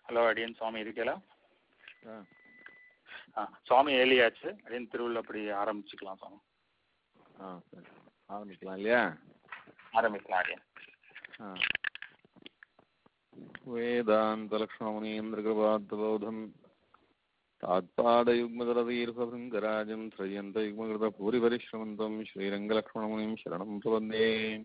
Hello அடியன் சுவாமி இருக்கேலா ஆ ஆ சுவாமி ஏலியாச்சு அடியன் திருவிழாப்படி ஆரம்பிச்சுக்கலாம் சுவாமி ஆ சரி ஆரம்பிக்கலாம் இல்லையா ஆரம்பிக்கலாம் அடியன் ஆ वेदान्तलक्ष्मणमुनीन्द्रकृपात्तबोधम् तात्पादयुग्मदरदीर्घभृङ्गराजम् त्रयन्तयुग्मकृतभूरिपरिश्रमन्तम् श्रीरङ्गलक्ष्मणमुनिम् शरणम् प्रपद्ये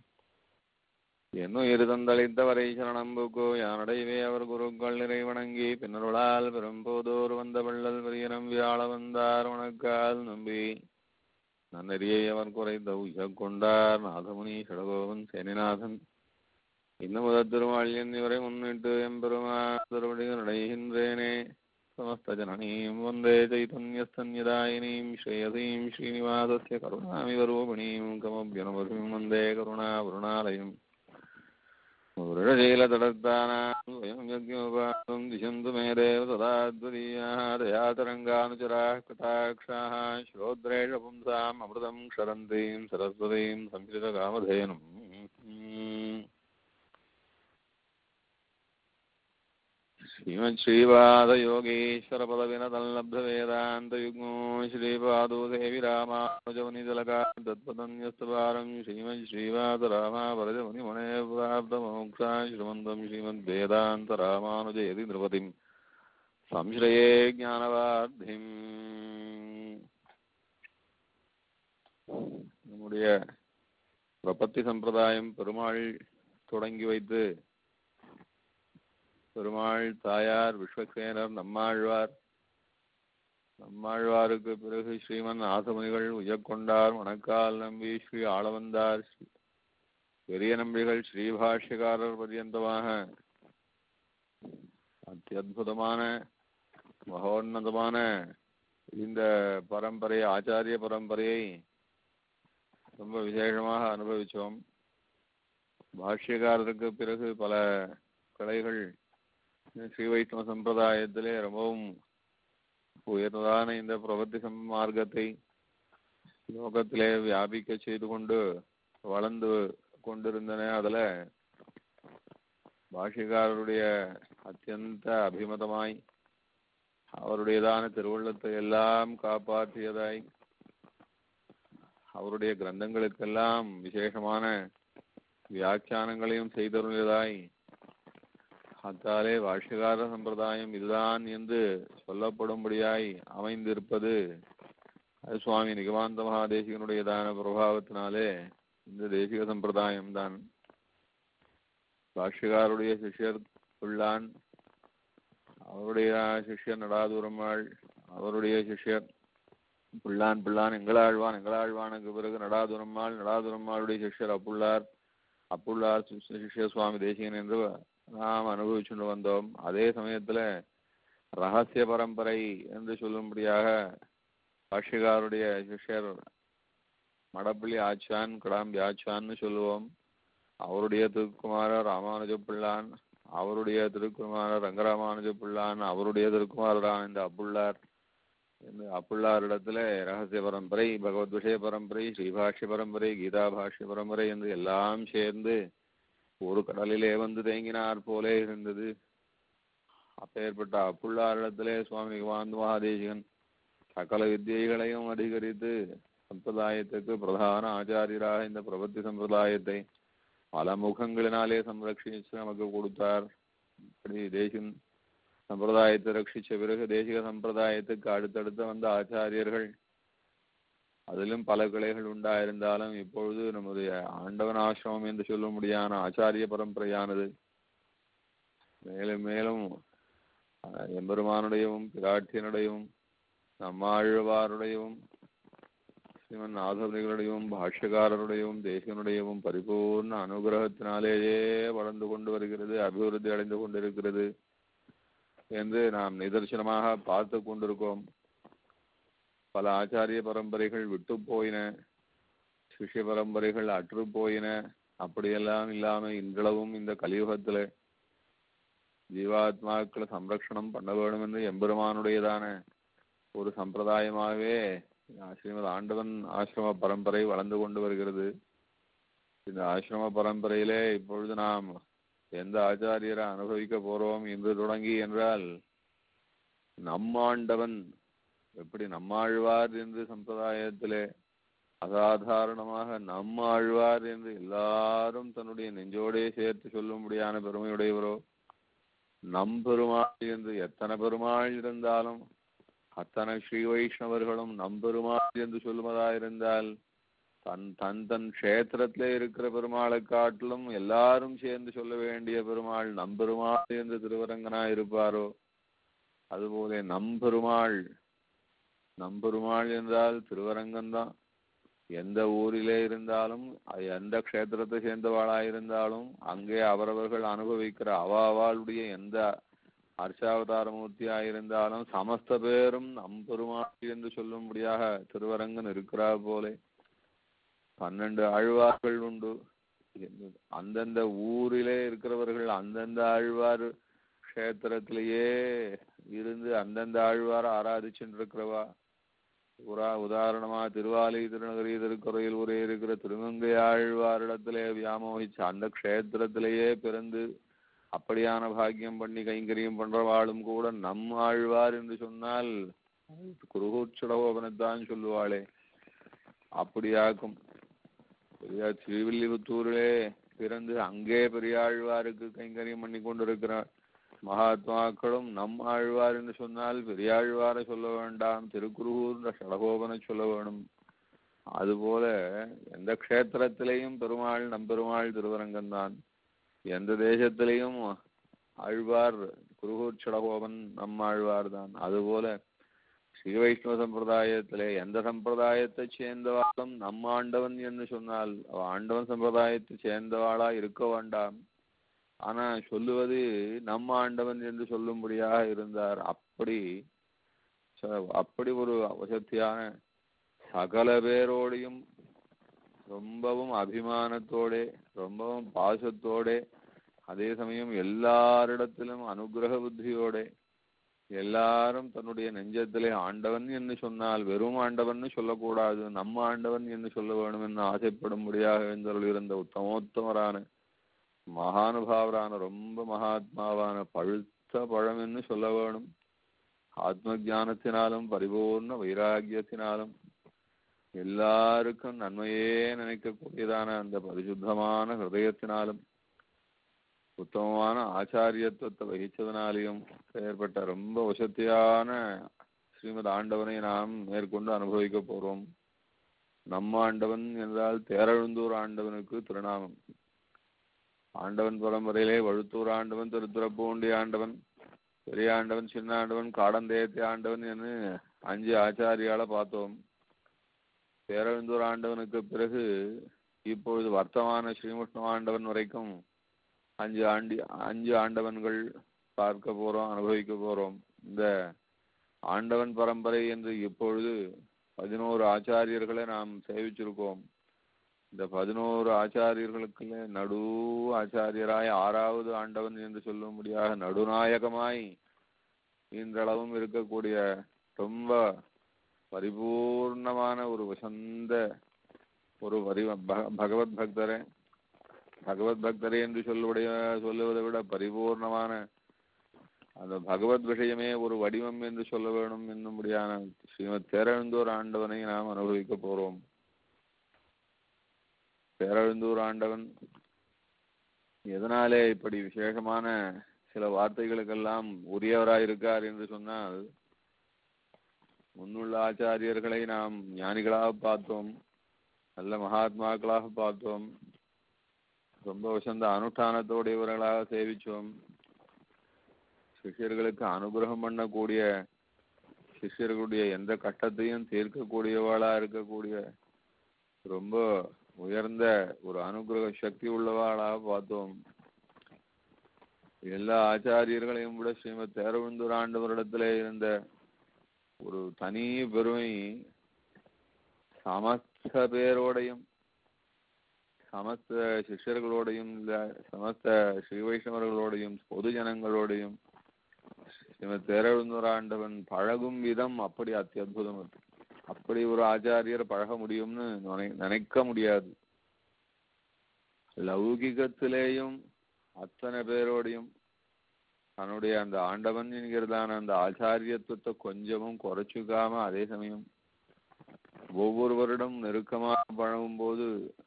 என்னுயிர்தந்தளித்தவரை சரணம் புக்கோ யானடைவே அவர் குருக்கள் நிறைவணங்கி பின்னருளால் பெரும்போதோர் வந்த வள்ளல் பெரியனம் வியாழ வந்தார் வணக்கால் நம்பி நன்னறியை அவர் குறைந்த உய்யக் கொண்டார் நாதமுனி சடகோவன் சேனிநாதன் இன்னமுத திருமாளியன் இவரை முன்னிட்டு எம்பெருமான் திருவடிகள் அடைகின்றேனே समस्त जननीं वन्दे चैतन्यस्तन्यदायिनीं श्रेयसीं श्रीनिवासस्य करुणामिवरूपिणीं कमभ्यनमभिं वन्दे करुणावरुणालयम् मुरळशीलतडस्तानां स्वयं यज्ञोपासं दिशन्तु मे देव सदा द्वदीयाः दयातरङ्गानुचराः कटाक्षाः श्रोत्रेष पुंसाम् अमृतं क्षरन्तीं सरस्वतीं संस्कृतकामधेनुम् श्रीमच्छ्रीवादयोगीश्वरपदविनतल्लब्धवेदान्तयुग्मो श्रीपादो देवि रामानुजमुनिजलका तत्पदन्यस्तपारं श्रीमच्छ्रीवादरामावरजमुनिमणे प्राप्तमोक्षा श्रीमन्तं श्रीमद्वेदान्तरामानुजयति नृपतिं संश्रये ज्ञानवार्धिम् நம்முடைய பிரபத்தி சம்பிரதாயம் பெருமாள் தொடங்கி வைத்து பெருமாள் தாயார் விஸ்வசேனர் நம்மாழ்வார் நம்மாழ்வாருக்கு பிறகு ஸ்ரீமன் ஆசமுனிகள் உயக்கொண்டார் மணக்கால் நம்பி ஸ்ரீ ஆளவந்தார் பெரிய நம்பிகள் ஸ்ரீபாஷ்யக்காரர் பர்யந்தமாக அத்தியுதமான மகோன்னதமான இந்த பரம்பரை ஆச்சாரிய பரம்பரையை ரொம்ப விசேஷமாக அனுபவித்தோம் பாஷ்யக்காரருக்கு பிறகு பல கலைகள் ஸ்ரீ வைஷ்ணவ சம்பிரதாயத்திலே ரொம்பவும் உயர்ந்ததான இந்த பிரபத்தி மார்க்கத்தை லோகத்திலே வியாபிக்க செய்து கொண்டு வளர்ந்து கொண்டிருந்தன அதுல பாஷிகாரருடைய அத்தியந்த அபிமதமாய் அவருடையதான திருவுள்ளத்தை எல்லாம் காப்பாற்றியதாய் அவருடைய கிரந்தங்களுக்கெல்லாம் விசேஷமான வியாக்கியானங்களையும் செய்தருளியதாய் அத்தாலே பாஷ்யகார சம்பிரதாயம் இதுதான் என்று சொல்லப்படும்படியாய் அமைந்திருப்பது அது சுவாமி நிகமாந்த மகாதேசிகனுடையதான பிரபாவத்தினாலே இந்த தேசிக சம்பிரதாயம் தான் பாஷ்யகாருடைய சிஷ்யர் பிள்ளான் அவருடைய சிஷ்யர் நடாதுரம்மாள் அவருடைய சிஷ்யர் பிள்ளான் பிள்ளான் எங்களாழ்வான் எங்களாழ்வானுக்கு பிறகு நடாதுரம்மாள் நடாதுரம்மாளுடைய சிஷ்யர் அப்புள்ளார் அப்புள்ளார் சிஷ்ய சுவாமி தேசிகன் என்று நாம் அனுபவிச்சுட்டு வந்தோம் அதே சமயத்துல ரகசிய பரம்பரை என்று சொல்லும்படியாக பாஷ்யகாருடைய சிஷ்யர் மடப்பள்ளி ஆச்சான் கடாம்பி ஆச்சான்னு சொல்லுவோம் அவருடைய திருக்குமாரர் ராமானுஜ பிள்ளான் அவருடைய திருக்குமாரர் ரங்கராமானுஜ பிள்ளான் அவருடைய திருக்குமாரரான இந்த அப்புள்ளார் இந்த அப்புள்ளாரிடத்துல ரகசிய பரம்பரை பகவத் விஷய பரம்பரை ஸ்ரீபாஷ்ய பரம்பரை கீதா பாஷ்ய பரம்பரை என்று எல்லாம் சேர்ந்து ஒரு கடலிலே வந்து தேங்கினார் போலே இருந்தது அப்பேற்பட்ட அப்புள்ளாரிடத்திலே சுவாமி நிகமாந்த மகாதேசிகன் சகல வித்தியைகளையும் அதிகரித்து சம்பிரதாயத்துக்கு பிரதான ஆச்சாரியராக இந்த பிரபத்தி சம்பிரதாயத்தை பல முகங்களினாலே சம்ரட்சிச்சு நமக்கு கொடுத்தார் இப்படி தேசின் சம்பிரதாயத்தை ரட்சிச்ச பிறகு தேசிக சம்பிரதாயத்துக்கு அடுத்தடுத்து வந்த ஆச்சாரியர்கள் அதிலும் பல கிளைகள் உண்டாயிருந்தாலும் இப்பொழுது நம்முடைய ஆண்டவன் ஆசிரமம் என்று சொல்ல முடியான ஆச்சாரிய பரம்பரையானது மேலும் மேலும் எம்பெருமானுடையவும் பிராட்டியனுடையவும் நம்மாழ்வாருடையவும் ஸ்ரீமன் நாதவதிகளுடையவும் பாஷ்யக்காரருடையவும் தேசியனுடையவும் பரிபூர்ண அனுகிரகத்தினாலேயே வளர்ந்து கொண்டு வருகிறது அபிவிருத்தி அடைந்து கொண்டிருக்கிறது என்று நாம் நிதர்சனமாக பார்த்து கொண்டிருக்கோம் பல ஆச்சாரிய பரம்பரைகள் விட்டு போயின சிஷ்ய பரம்பரைகள் அற்று போயின அப்படியெல்லாம் இல்லாம இன்றளவும் இந்த கலியுகத்துல ஜீவாத்மாக்களை சம்ரக்ஷணம் பண்ண வேண்டும் என்று எம்பெருமானுடையதான ஒரு சம்பிரதாயமாகவே ஸ்ரீமத் ஆண்டவன் ஆசிரம பரம்பரை வளர்ந்து கொண்டு வருகிறது இந்த ஆசிரம பரம்பரையிலே இப்பொழுது நாம் எந்த ஆச்சாரியரை அனுபவிக்க போறோம் இன்று தொடங்கி என்றால் நம்மாண்டவன் எப்படி நம்மாழ்வார் என்று சம்பிரதாயத்திலே அசாதாரணமாக நம்மாழ்வார் என்று எல்லாரும் தன்னுடைய நெஞ்சோடே சேர்த்து சொல்லும்படியான பெருமையுடையவரோ நம்பெருமாள் என்று எத்தனை பெருமாள் இருந்தாலும் அத்தனை ஸ்ரீ வைஷ்ணவர்களும் நம்பெருமாள் என்று சொல்லுவதாயிருந்தால் தன் தன் தன் க்ஷேத்திரத்திலே இருக்கிற பெருமாளை காட்டிலும் எல்லாரும் சேர்ந்து சொல்ல வேண்டிய பெருமாள் நம்பெருமாள் என்று திருவரங்கனாய் இருப்பாரோ அதுபோல நம்பெருமாள் நம்பெருமாள் என்றால் திருவரங்கம்தான் எந்த ஊரிலே இருந்தாலும் அது எந்த க்ஷேத்திரத்தை சேர்ந்தவாளாயிருந்தாலும் அங்கே அவரவர்கள் அனுபவிக்கிற அவாவாளுடைய எந்த அர்ச்சாவதாரமூர்த்தியாயிருந்தாலும் சமஸ்த பேரும் நம்பெருமாள் என்று சொல்லும்படியாக திருவரங்கன் இருக்கிறார் போலே பன்னெண்டு ஆழ்வார்கள் உண்டு அந்தந்த ஊரிலே இருக்கிறவர்கள் அந்தந்த ஆழ்வார் க்ஷேத்திரத்திலேயே இருந்து அந்தந்த ஆழ்வார ஆராதிச்சுருக்கிறவா உரா உதாரணமா திருவாலி திருநகரி திருக்குறையில் ஊரே இருக்கிற திருமங்கை ஆழ்வாரிடத்திலே வியாமோகிச்சு அந்த க்ஷேத்திரத்திலேயே பிறந்து அப்படியான பாக்கியம் பண்ணி கைங்கரியம் பண்றவாளும் கூட நம் ஆழ்வார் என்று சொன்னால் குருகூச்சுடகோபனைத்தான் சொல்லுவாளே அப்படியாக்கும் பெரியா திருவில்லிபுத்தூரிலே பிறந்து அங்கே பெரியாழ்வாருக்கு கைங்கரியம் பண்ணி கொண்டிருக்கிறார் மகாத்மாக்களும் நம் ஆழ்வார் என்று சொன்னால் பெரியாழ்வாரை சொல்ல வேண்டாம் திருக்குருகூர் ஷடகோபனை சொல்ல வேணும் அதுபோல எந்த க்ஷேத்திரத்திலேயும் பெருமாள் நம்பெருமாள் திருவரங்கம்தான் எந்த தேசத்திலேயும் ஆழ்வார் குருகூர் ஷடகோபன் நம் ஆழ்வார் தான் அதுபோல ஸ்ரீ வைஷ்ணவ சம்பிரதாயத்திலே எந்த சம்பிரதாயத்தை சேர்ந்தவாளும் நம் ஆண்டவன் என்று சொன்னால் அவ ஆண்டவன் சம்பிரதாயத்தை சேர்ந்தவாளா இருக்க வேண்டாம் ஆனா சொல்லுவது நம் ஆண்டவன் என்று சொல்லும்படியாக இருந்தார் அப்படி ச- அப்படி ஒரு வசத்தியான சகல பேரோடையும் ரொம்பவும் அபிமானத்தோட ரொம்பவும் பாசத்தோட அதே சமயம் எல்லாரிடத்திலும் அனுகிரக புத்தியோட எல்லாரும் தன்னுடைய நெஞ்சத்திலே ஆண்டவன் என்று சொன்னால் வெறும் ஆண்டவன் சொல்லக்கூடாது நம்ம ஆண்டவன் என்று சொல்ல வேணும் என்று ஆசைப்படும்படியாக எழுந்தருள் இருந்த உத்தமோத்தமரான மகானுபாவரான ரொம்ப மகாத்மாவான பழுத்த பழம் என்று சொல்ல வேணும் ஆத்ம ஞானத்தினாலும் பரிபூர்ண வைராகியத்தினாலும் எல்லாருக்கும் நன்மையே நினைக்கக்கூடியதான அந்த பரிசுத்தமான ஹிருதயத்தினாலும் உத்தமமான ஆச்சாரியத்துவத்தை வகிச்சதனாலையும் ஏற்பட்ட ரொம்ப வசத்தியான ஸ்ரீமத் ஆண்டவனை நாம் மேற்கொண்டு அனுபவிக்க போறோம் நம்ம ஆண்டவன் என்றால் தேரழுந்தூர் ஆண்டவனுக்கு திருநாமம் ஆண்டவன் பரம்பரையிலே வழுத்தூர் ஆண்டவன் திருத்துறப்பூண்டி ஆண்டவன் பெரிய ஆண்டவன் சின்ன ஆண்டவன் காடந்தேத்தி ஆண்டவன் என்று அஞ்சு ஆச்சாரியால பார்த்தோம் பேரழுந்தூர் ஆண்டவனுக்கு பிறகு இப்பொழுது வர்த்தமான ஸ்ரீமுஷ்ண ஆண்டவன் வரைக்கும் அஞ்சு ஆண்டி அஞ்சு ஆண்டவன்கள் பார்க்க போறோம் அனுபவிக்க போறோம் இந்த ஆண்டவன் பரம்பரை என்று இப்பொழுது பதினோரு ஆச்சாரியர்களை நாம் சேவிச்சிருக்கோம் இந்த பதினோரு ஆச்சாரியர்களுக்கு நடு ஆச்சாரியராய் ஆறாவது ஆண்டவன் என்று சொல்லும்படியாக நடுநாயகமாய் இன்றளவும் இருக்கக்கூடிய ரொம்ப பரிபூர்ணமான ஒரு வசந்த ஒரு வரி பக- பகவத் பக்தரே பகவத் பக்தரே என்று சொல்லுடைய சொல்லுவதை விட பரிபூர்ணமான அந்த பகவத் விஷயமே ஒரு வடிவம் என்று சொல்ல வேணும் என்னும்படியான ஸ்ரீமத் தேரழுந்தூர் ஆண்டவனை நாம் அனுபவிக்க போறோம் பேரழுந்தூர் ஆண்டவன் எதனாலே இப்படி விசேஷமான சில வார்த்தைகளுக்கெல்லாம் உரியவராயிருக்கார் என்று சொன்னால் முன்னுள்ள ஆச்சாரியர்களை நாம் ஞானிகளாக பார்த்தோம் நல்ல மகாத்மாக்களாக பார்த்தோம் ரொம்ப வசந்த அனுஷ்டானத்தோடையவர்களாக சேவிச்சோம் சிஷ்யர்களுக்கு அனுகிரகம் பண்ணக்கூடிய சிஷ்யர்களுடைய எந்த கட்டத்தையும் தீர்க்கக்கூடியவளா இருக்கக்கூடிய ரொம்ப உயர்ந்த ஒரு அனுகிரக சக்தி உள்ளவாளாக பார்த்தோம் எல்லா ஆச்சாரியர்களையும் விட ஸ்ரீமத் தேரவிந்தூர் ஆண்டவரிடத்திலே இருந்த ஒரு தனி பெருமை சமஸ்த பேரோடையும் சமஸ்த சிஷ்யர்களோடையும் இல்ல சமஸ்த ஸ்ரீ வைஷ்ணவர்களோடையும் பொது ஜனங்களோடையும் ஸ்ரீமத் தேரவிந்தூர் ஆண்டவன் பழகும் விதம் அப்படி அத்தியுதம் அது. அப்படி ஒரு ஆச்சாரியர் பழக முடியும்னு நினை- நினைக்க முடியாது லௌகிகத்திலேயும் அத்தனை பேரோடையும் தன்னுடைய அந்த ஆண்டவன் என்கிறதான அந்த ஆச்சாரியத்துவத்தை கொஞ்சமும் குறைச்சுக்காம அதே சமயம் ஒவ்வொருவரிடம் நெருக்கமாக பழகும் போது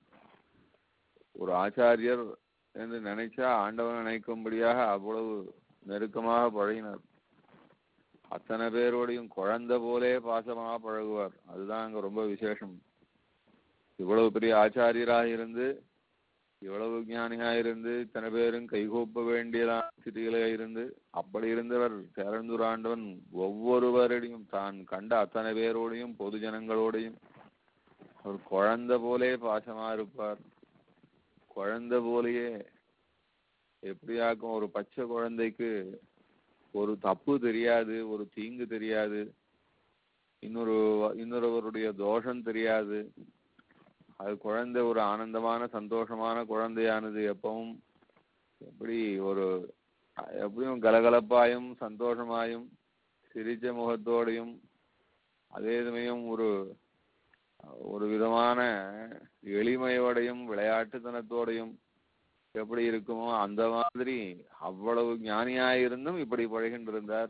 ஒரு ஆச்சாரியர் என்று நினைச்சா ஆண்டவன் நினைக்கும்படியாக அவ்வளவு நெருக்கமாக பழகினார் அத்தனை பேரோடையும் குழந்தை போலே பாசமாக பழகுவார் அதுதான் அங்க ரொம்ப விசேஷம் இவ்வளவு பெரிய ஆச்சாரியராக இருந்து இவ்வளவு ஞானியா இருந்து இத்தனை பேரும் கைகூப்ப வேண்டியதான ஸ்திதியில இருந்து அப்படி இருந்தவர் பேரந்தூராண்டவன் ஒவ்வொருவரிடையும் தான் கண்ட அத்தனை பேரோடையும் பொது ஜனங்களோடையும் ஒரு குழந்தை போலே பாசமா இருப்பார் குழந்தை போலயே எப்படியாக்கும் ஒரு பச்சை குழந்தைக்கு ஒரு தப்பு தெரியாது ஒரு தீங்கு தெரியாது இன்னொரு இன்னொருவருடைய தோஷம் தெரியாது அது குழந்தை ஒரு ஆனந்தமான சந்தோஷமான குழந்தையானது எப்பவும் எப்படி ஒரு எப்படியும் கலகலப்பாயும் சந்தோஷமாயும் சிரிச்ச முகத்தோடையும் அதே சமயம் ஒரு ஒரு விதமான எளிமையோடையும் விளையாட்டுத்தனத்தோடையும் எப்படி இருக்குமோ அந்த மாதிரி அவ்வளவு ஞானியாயிருந்தும் இப்படி பழகின்றிருந்தார்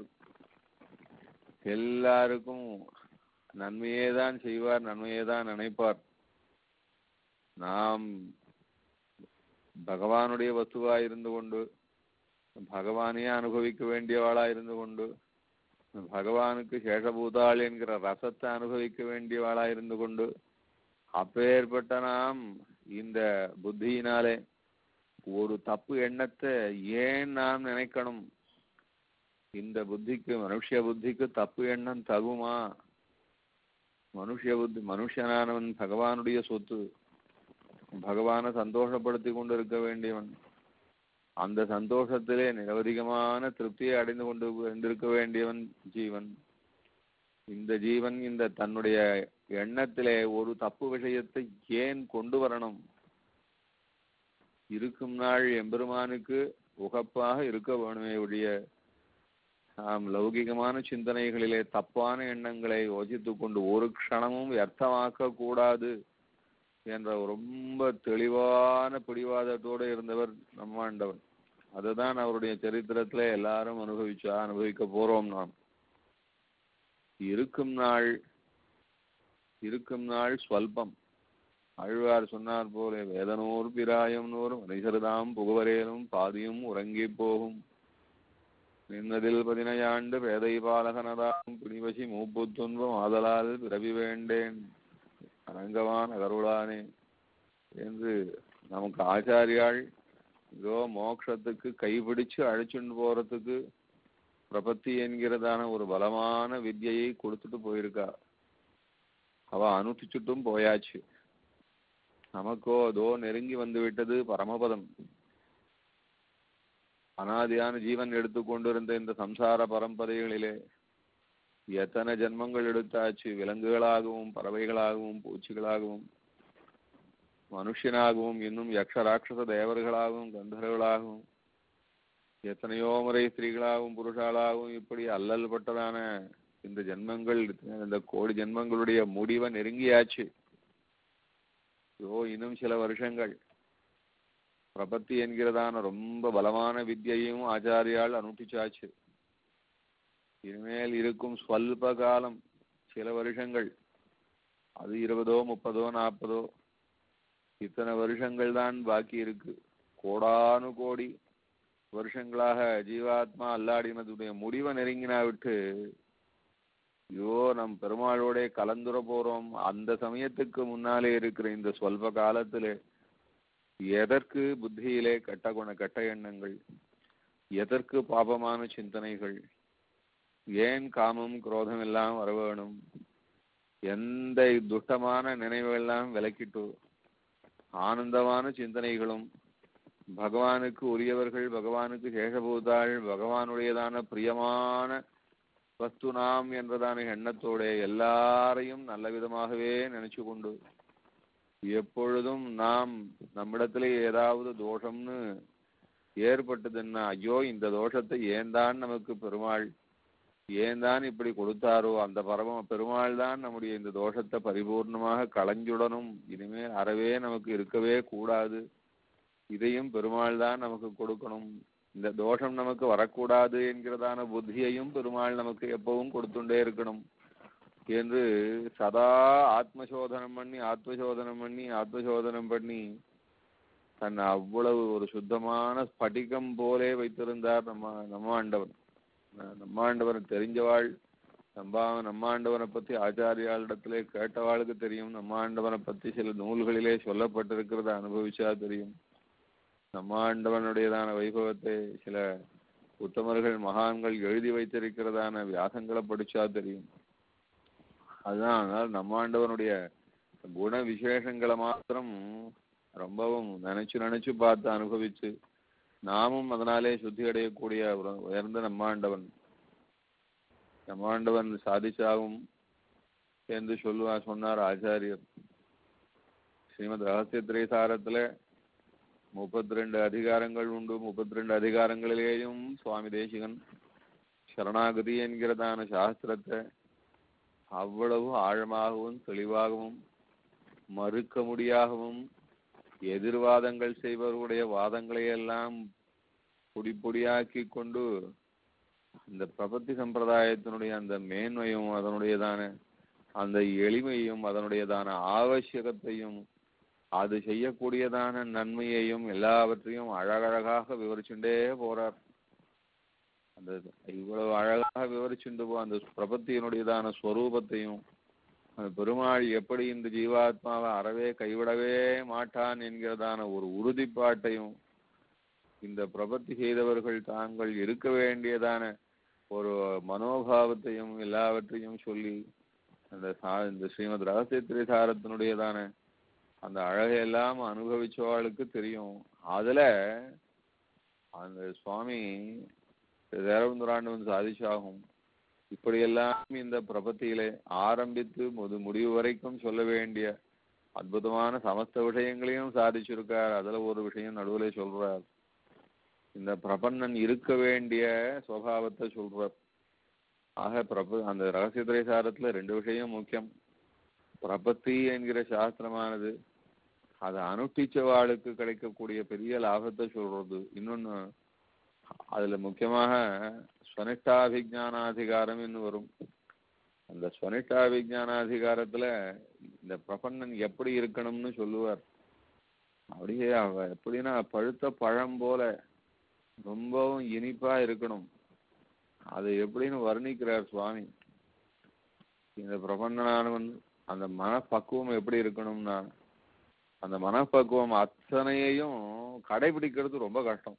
எல்லாருக்கும் நன்மையே தான் செய்வார் நன்மையே தான் நினைப்பார் நாம் பகவானுடைய வஸ்துவா இருந்து கொண்டு பகவானையே அனுபவிக்க வேண்டியவாளா இருந்து கொண்டு பகவானுக்கு சேஷபூதாள் என்கிற ரசத்தை அனுபவிக்க வேண்டியவாளா இருந்து கொண்டு அப்பேற்பட்ட நாம் இந்த புத்தியினாலே ஒரு தப்பு எண்ணத்தை ஏன் நாம் நினைக்கணும் இந்த புத்திக்கு மனுஷ புத்திக்கு தப்பு எண்ணம் தகுமா மனுஷ புத்தி மனுஷனானவன் பகவானுடைய சொத்து பகவானை சந்தோஷப்படுத்தி கொண்டு இருக்க வேண்டியவன் அந்த சந்தோஷத்திலே நிரவதிகமான திருப்தியை அடைந்து கொண்டு இருந்திருக்க வேண்டியவன் ஜீவன் இந்த ஜீவன் இந்த தன்னுடைய எண்ணத்திலே ஒரு தப்பு விஷயத்தை ஏன் கொண்டு வரணும் இருக்கும் நாள் எம்பெருமானுக்கு உகப்பாக இருக்க வேணுமே ஒழிய நாம் லௌகிகமான சிந்தனைகளிலே தப்பான எண்ணங்களை யோசித்துக் கொண்டு ஒரு க்ஷணமும் வியர்த்தமாக்க கூடாது என்ற ரொம்ப தெளிவான பிடிவாதத்தோடு இருந்தவர் நம்மாண்டவன் அதுதான் அவருடைய சரித்திரத்துல எல்லாரும் அனுபவிச்சா அனுபவிக்க போறோம் நாம் இருக்கும் நாள் இருக்கும் நாள் ஸ்வல்பம் ஆழ்வார் சொன்னார் போல வேதனோர் பிராயம் நோரும் மனிதர்தாம் புகுவரேனும் பாதியும் உறங்கி போகும் நின்னதில் பதினையாண்டு பேதை பாலகனதாம் பிணிவசி மூப்புத்துன்பம் ஆதலால் பிறவி வேண்டேன் அனங்கவான் அகருளானே என்று நமக்கு ஆச்சாரியாள் இதோ மோட்சத்துக்கு கைபிடிச்சு அழைச்சுண்டு போறதுக்கு பிரபத்தி என்கிறதான ஒரு பலமான வித்யையை கொடுத்துட்டு போயிருக்கா அவ அனுஷ்டிச்சுட்டும் போயாச்சு நமக்கோ அதோ நெருங்கி வந்து விட்டது பரமபதம் அனாதியான ஜீவன் எடுத்துக்கொண்டிருந்த இந்த சம்சார பரம்பரைகளிலே எத்தனை ஜென்மங்கள் எடுத்தாச்சு விலங்குகளாகவும் பறவைகளாகவும் பூச்சிகளாகவும் மனுஷனாகவும் இன்னும் யக்ஷ ராட்சச தேவர்களாகவும் கந்தர்களாகவும் எத்தனையோ முறை ஸ்திரீகளாகவும் புருஷாளாகவும் இப்படி அல்லல் பட்டதான இந்த ஜென்மங்கள் இந்த கோடி ஜென்மங்களுடைய முடிவை நெருங்கியாச்சு யோ இன்னும் சில வருஷங்கள் பிரபத்தி என்கிறதான ரொம்ப பலமான வித்யையும் ஆச்சாரியால் அனுஷ்டிச்சாச்சு இனிமேல் இருக்கும் ஸ்வல்ப காலம் சில வருஷங்கள் அது இருபதோ முப்பதோ நாற்பதோ இத்தனை வருஷங்கள் தான் பாக்கி இருக்கு கோடானு கோடி வருஷங்களாக ஜீவாத்மா அல்லாடினதுடைய முடிவை நெருங்கினா விட்டு ஐயோ நம் பெருமாளோட கலந்துர போறோம் அந்த சமயத்துக்கு முன்னாலே இருக்கிற இந்த சொல்ப காலத்திலே எதற்கு புத்தியிலே கெட்ட குண கெட்ட எண்ணங்கள் எதற்கு பாபமான சிந்தனைகள் ஏன் காமம் குரோதம் எல்லாம் வர வேணும் எந்த துஷ்டமான நினைவெல்லாம் விலக்கிட்டு ஆனந்தமான சிந்தனைகளும் பகவானுக்கு உரியவர்கள் பகவானுக்கு சேஷபூதாள் பகவானுடையதான பிரியமான வஸ்து நாம் என்றதான எண்ணத்தோட எல்லாரையும் நல்ல விதமாகவே நினைச்சு கொண்டு எப்பொழுதும் நாம் நம்மிடத்துல ஏதாவது தோஷம்னு ஏற்பட்டதுன்னா ஐயோ இந்த தோஷத்தை ஏன் தான் நமக்கு பெருமாள் ஏன் தான் இப்படி கொடுத்தாரோ அந்த பரம பெருமாள் தான் நம்முடைய இந்த தோஷத்தை பரிபூர்ணமாக களைஞ்சுடணும் இனிமேல் அறவே நமக்கு இருக்கவே கூடாது இதையும் பெருமாள் தான் நமக்கு கொடுக்கணும் இந்த தோஷம் நமக்கு வரக்கூடாது என்கிறதான புத்தியையும் பெருமாள் நமக்கு எப்பவும் கொடுத்துட்டே இருக்கணும் என்று சதா ஆத்மசோதனம் பண்ணி ஆத்மசோதனம் பண்ணி ஆத்மசோதனம் பண்ணி தன்னை அவ்வளவு ஒரு சுத்தமான ஸ்படிகம் போலே வைத்திருந்தார் நம்ம நம்ம ஆண்டவன் நம்ம ஆண்டவன் தெரிஞ்சவாள் நம்ம நம்ம ஆண்டவனை பத்தி ஆச்சாரியாளிடத்திலே கேட்டவாளுக்கு தெரியும் நம்ம ஆண்டவனை பத்தி சில நூல்களிலே சொல்லப்பட்டிருக்கிறத அனுபவிச்சா தெரியும் நம்ம ஆண்டவனுடையதான வைபவத்தை சில உத்தமர்கள் மகான்கள் எழுதி வைத்திருக்கிறதான வியாசங்களை படிச்சா தெரியும் அதுதான் அதனால நம்ம ஆண்டவனுடைய குண விசேஷங்களை மாத்திரம் ரொம்பவும் நினைச்சு நினைச்சு பார்த்து அனுபவிச்சு நாமும் அதனாலே சுத்தி அடையக்கூடிய ஒரு உயர்ந்த நம்மாண்டவன் நம்மாண்டவன் சாதிச்சாகும் என்று சொல்லுவா சொன்னார் ஆச்சாரியர் ஸ்ரீமத் ரகசிய திரைசாரத்துல முப்பத்தி ரெண்டு அதிகாரங்கள் உண்டு முப்பத்தி ரெண்டு அதிகாரங்களிலேயும் சுவாமி தேசிகன் சரணாகதி என்கிறதான சாஸ்திரத்தை அவ்வளவு ஆழமாகவும் தெளிவாகவும் மறுக்க முடியாகவும் எதிர்வாதங்கள் செய்பவர்களுடைய வாதங்களை எல்லாம் பொடி பொடியாக்கி கொண்டு இந்த பிரபத்தி சம்பிரதாயத்தினுடைய அந்த மேன்மையும் அதனுடையதான அந்த எளிமையும் அதனுடையதான ஆவசியகத்தையும் அது செய்யக்கூடியதான நன்மையையும் எல்லாவற்றையும் அழகழகாக விவரிச்சுட்டே போறார் அந்த இவ்வளவு அழகாக விவரிச்சுட்டு போ அந்த பிரபத்தியினுடையதான ஸ்வரூபத்தையும் அந்த பெருமாள் எப்படி இந்த ஜீவாத்மாவை அறவே கைவிடவே மாட்டான் என்கிறதான ஒரு உறுதிப்பாட்டையும் இந்த பிரபத்தி செய்தவர்கள் தாங்கள் இருக்க வேண்டியதான ஒரு மனோபாவத்தையும் எல்லாவற்றையும் சொல்லி அந்த சா இந்த ஸ்ரீமத் ரகசிய திரைசாரத்தினுடையதான அந்த அழகையெல்லாம் அனுபவிச்சவாளுக்கு தெரியும் அதுல அந்த சுவாமி தேரவந்துராண்டவன் சாதிச்சாகும் இப்படியெல்லாம் இந்த பிரபத்தியிலே ஆரம்பித்து முது முடிவு வரைக்கும் சொல்ல வேண்டிய அற்புதமான சமஸ்த விஷயங்களையும் சாதிச்சிருக்கார் அதுல ஒரு விஷயம் நடுவுல சொல்றார் இந்த பிரபன்னன் இருக்க வேண்டிய சுவாவத்தை சொல்றார் ஆக பிரப அந்த ரகசிய திரைசாரத்துல ரெண்டு விஷயம் முக்கியம் பிரபத்தி என்கிற சாஸ்திரமானது அதை அனுஷ்டிச்சவாளுக்கு கிடைக்கக்கூடிய பெரிய லாபத்தை சொல்றது இன்னொன்னு அதுல முக்கியமாக ஸ்வனிஷ்டாபிஜானாதிகாரம் வரும் அந்த ஸ்வனிஷ்டாபிஜானாதிகாரத்துல இந்த பிரபன்னன் எப்படி இருக்கணும்னு சொல்லுவார் அப்படியே அவ எப்படின்னா பழுத்த பழம் போல ரொம்பவும் இனிப்பா இருக்கணும் அது எப்படின்னு வர்ணிக்கிறார் சுவாமி இந்த பிரபன்னனானவன் அந்த மனப்பக்குவம் எப்படி இருக்கணும்னா அந்த மனப்பக்குவம் அத்தனையையும் கடைபிடிக்கிறது ரொம்ப கஷ்டம்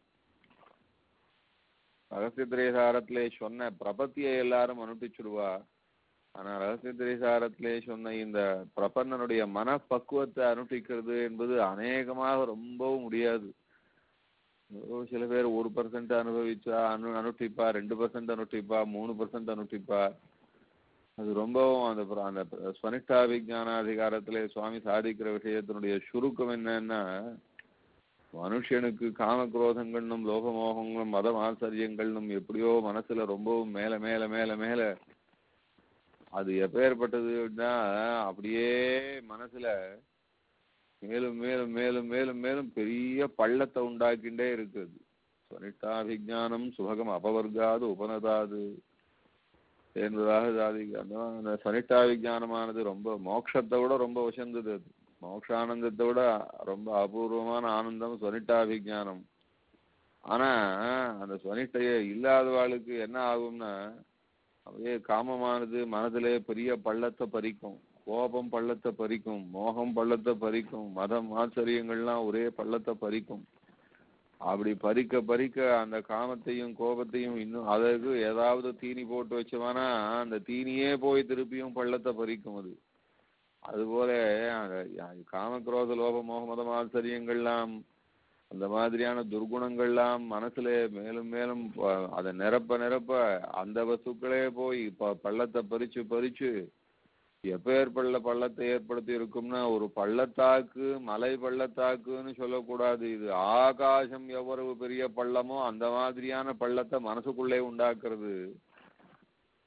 ரகசிய திரைசாரத்திலே சொன்ன பிரபத்தியை எல்லாரும் அனுப்பிச்சுடுவா ஆனா ரகசிய திரைசாரத்திலே சொன்ன இந்த பிரபன்னனுடைய மனப்பக்குவத்தை அனுஷ்டிக்கிறது என்பது அநேகமாக ரொம்பவும் முடியாது சில பேர் ஒரு பர்சன்ட் அனுபவிச்சா அனு அனுஷ்டிப்பா ரெண்டு பர்சன்ட் அனுஷ்டிப்பா மூணு பர்சன்ட் அனுஷ்டிப்பா அது ரொம்பவும் அந்த அந்த ஸ்வனிஷ்டா விஜானாதிகாரத்திலே சுவாமி சாதிக்கிற விஷயத்தினுடைய சுருக்கம் என்னன்னா மனுஷனுக்கு காமக்ரோதங்கள்னும் லோகமோகங்களும் மத ஆச்சரியங்கள்னும் எப்படியோ மனசுல ரொம்பவும் மேல மேல மேல மேல அது எப்பேற்பட்டதுன்னா அப்படியே மனசுல மேலும் மேலும் மேலும் மேலும் மேலும் பெரிய பள்ளத்தை உண்டாக்கிண்டே இருக்குது ஸ்வனிஷ்டாபிஜானம் சுபகம் அபவர்காது உபனதாது என்பதாக சாதி அந்த ஸ்வனிஷ்டா விஜானமானது ரொம்ப மோட்சத்தை விட ரொம்ப உசந்தது அது மோக்ஷானந்தத்தை விட ரொம்ப அபூர்வமான ஆனந்தம் ஸ்வனிஷ்டாபிஜானம் ஆனா அந்த ஸ்வனிஷ்டைய இல்லாதவாளுக்கு என்ன ஆகும்னா அப்படியே காமமானது மனதிலே பெரிய பள்ளத்தை பறிக்கும் கோபம் பள்ளத்தை பறிக்கும் மோகம் பள்ளத்தை பறிக்கும் மதம் ஆச்சரியங்கள்லாம் ஒரே பள்ளத்தை பறிக்கும் அப்படி பறிக்க பறிக்க அந்த காமத்தையும் கோபத்தையும் இன்னும் அதற்கு ஏதாவது தீனி போட்டு வச்சோம்னா அந்த தீனியே போய் திருப்பியும் பள்ளத்தை பறிக்கும் அது அதுபோல அந்த காமக்ரோத லோப மோக மதம் ஆச்சரியங்கள்லாம் அந்த மாதிரியான துர்குணங்கள்லாம் மனசுல மேலும் மேலும் அதை நிரப்ப நிரப்ப அந்த வசுக்களே போய் பள்ளத்தை பறிச்சு பறிச்சு எப்பேற்பள்ள பள்ளத்தை ஏற்படுத்தி இருக்கும்னா ஒரு பள்ளத்தாக்கு மலை பள்ளத்தாக்குன்னு சொல்லக்கூடாது இது ஆகாசம் எவ்வளவு பெரிய பள்ளமோ அந்த மாதிரியான பள்ளத்தை மனசுக்குள்ளே உண்டாக்குறது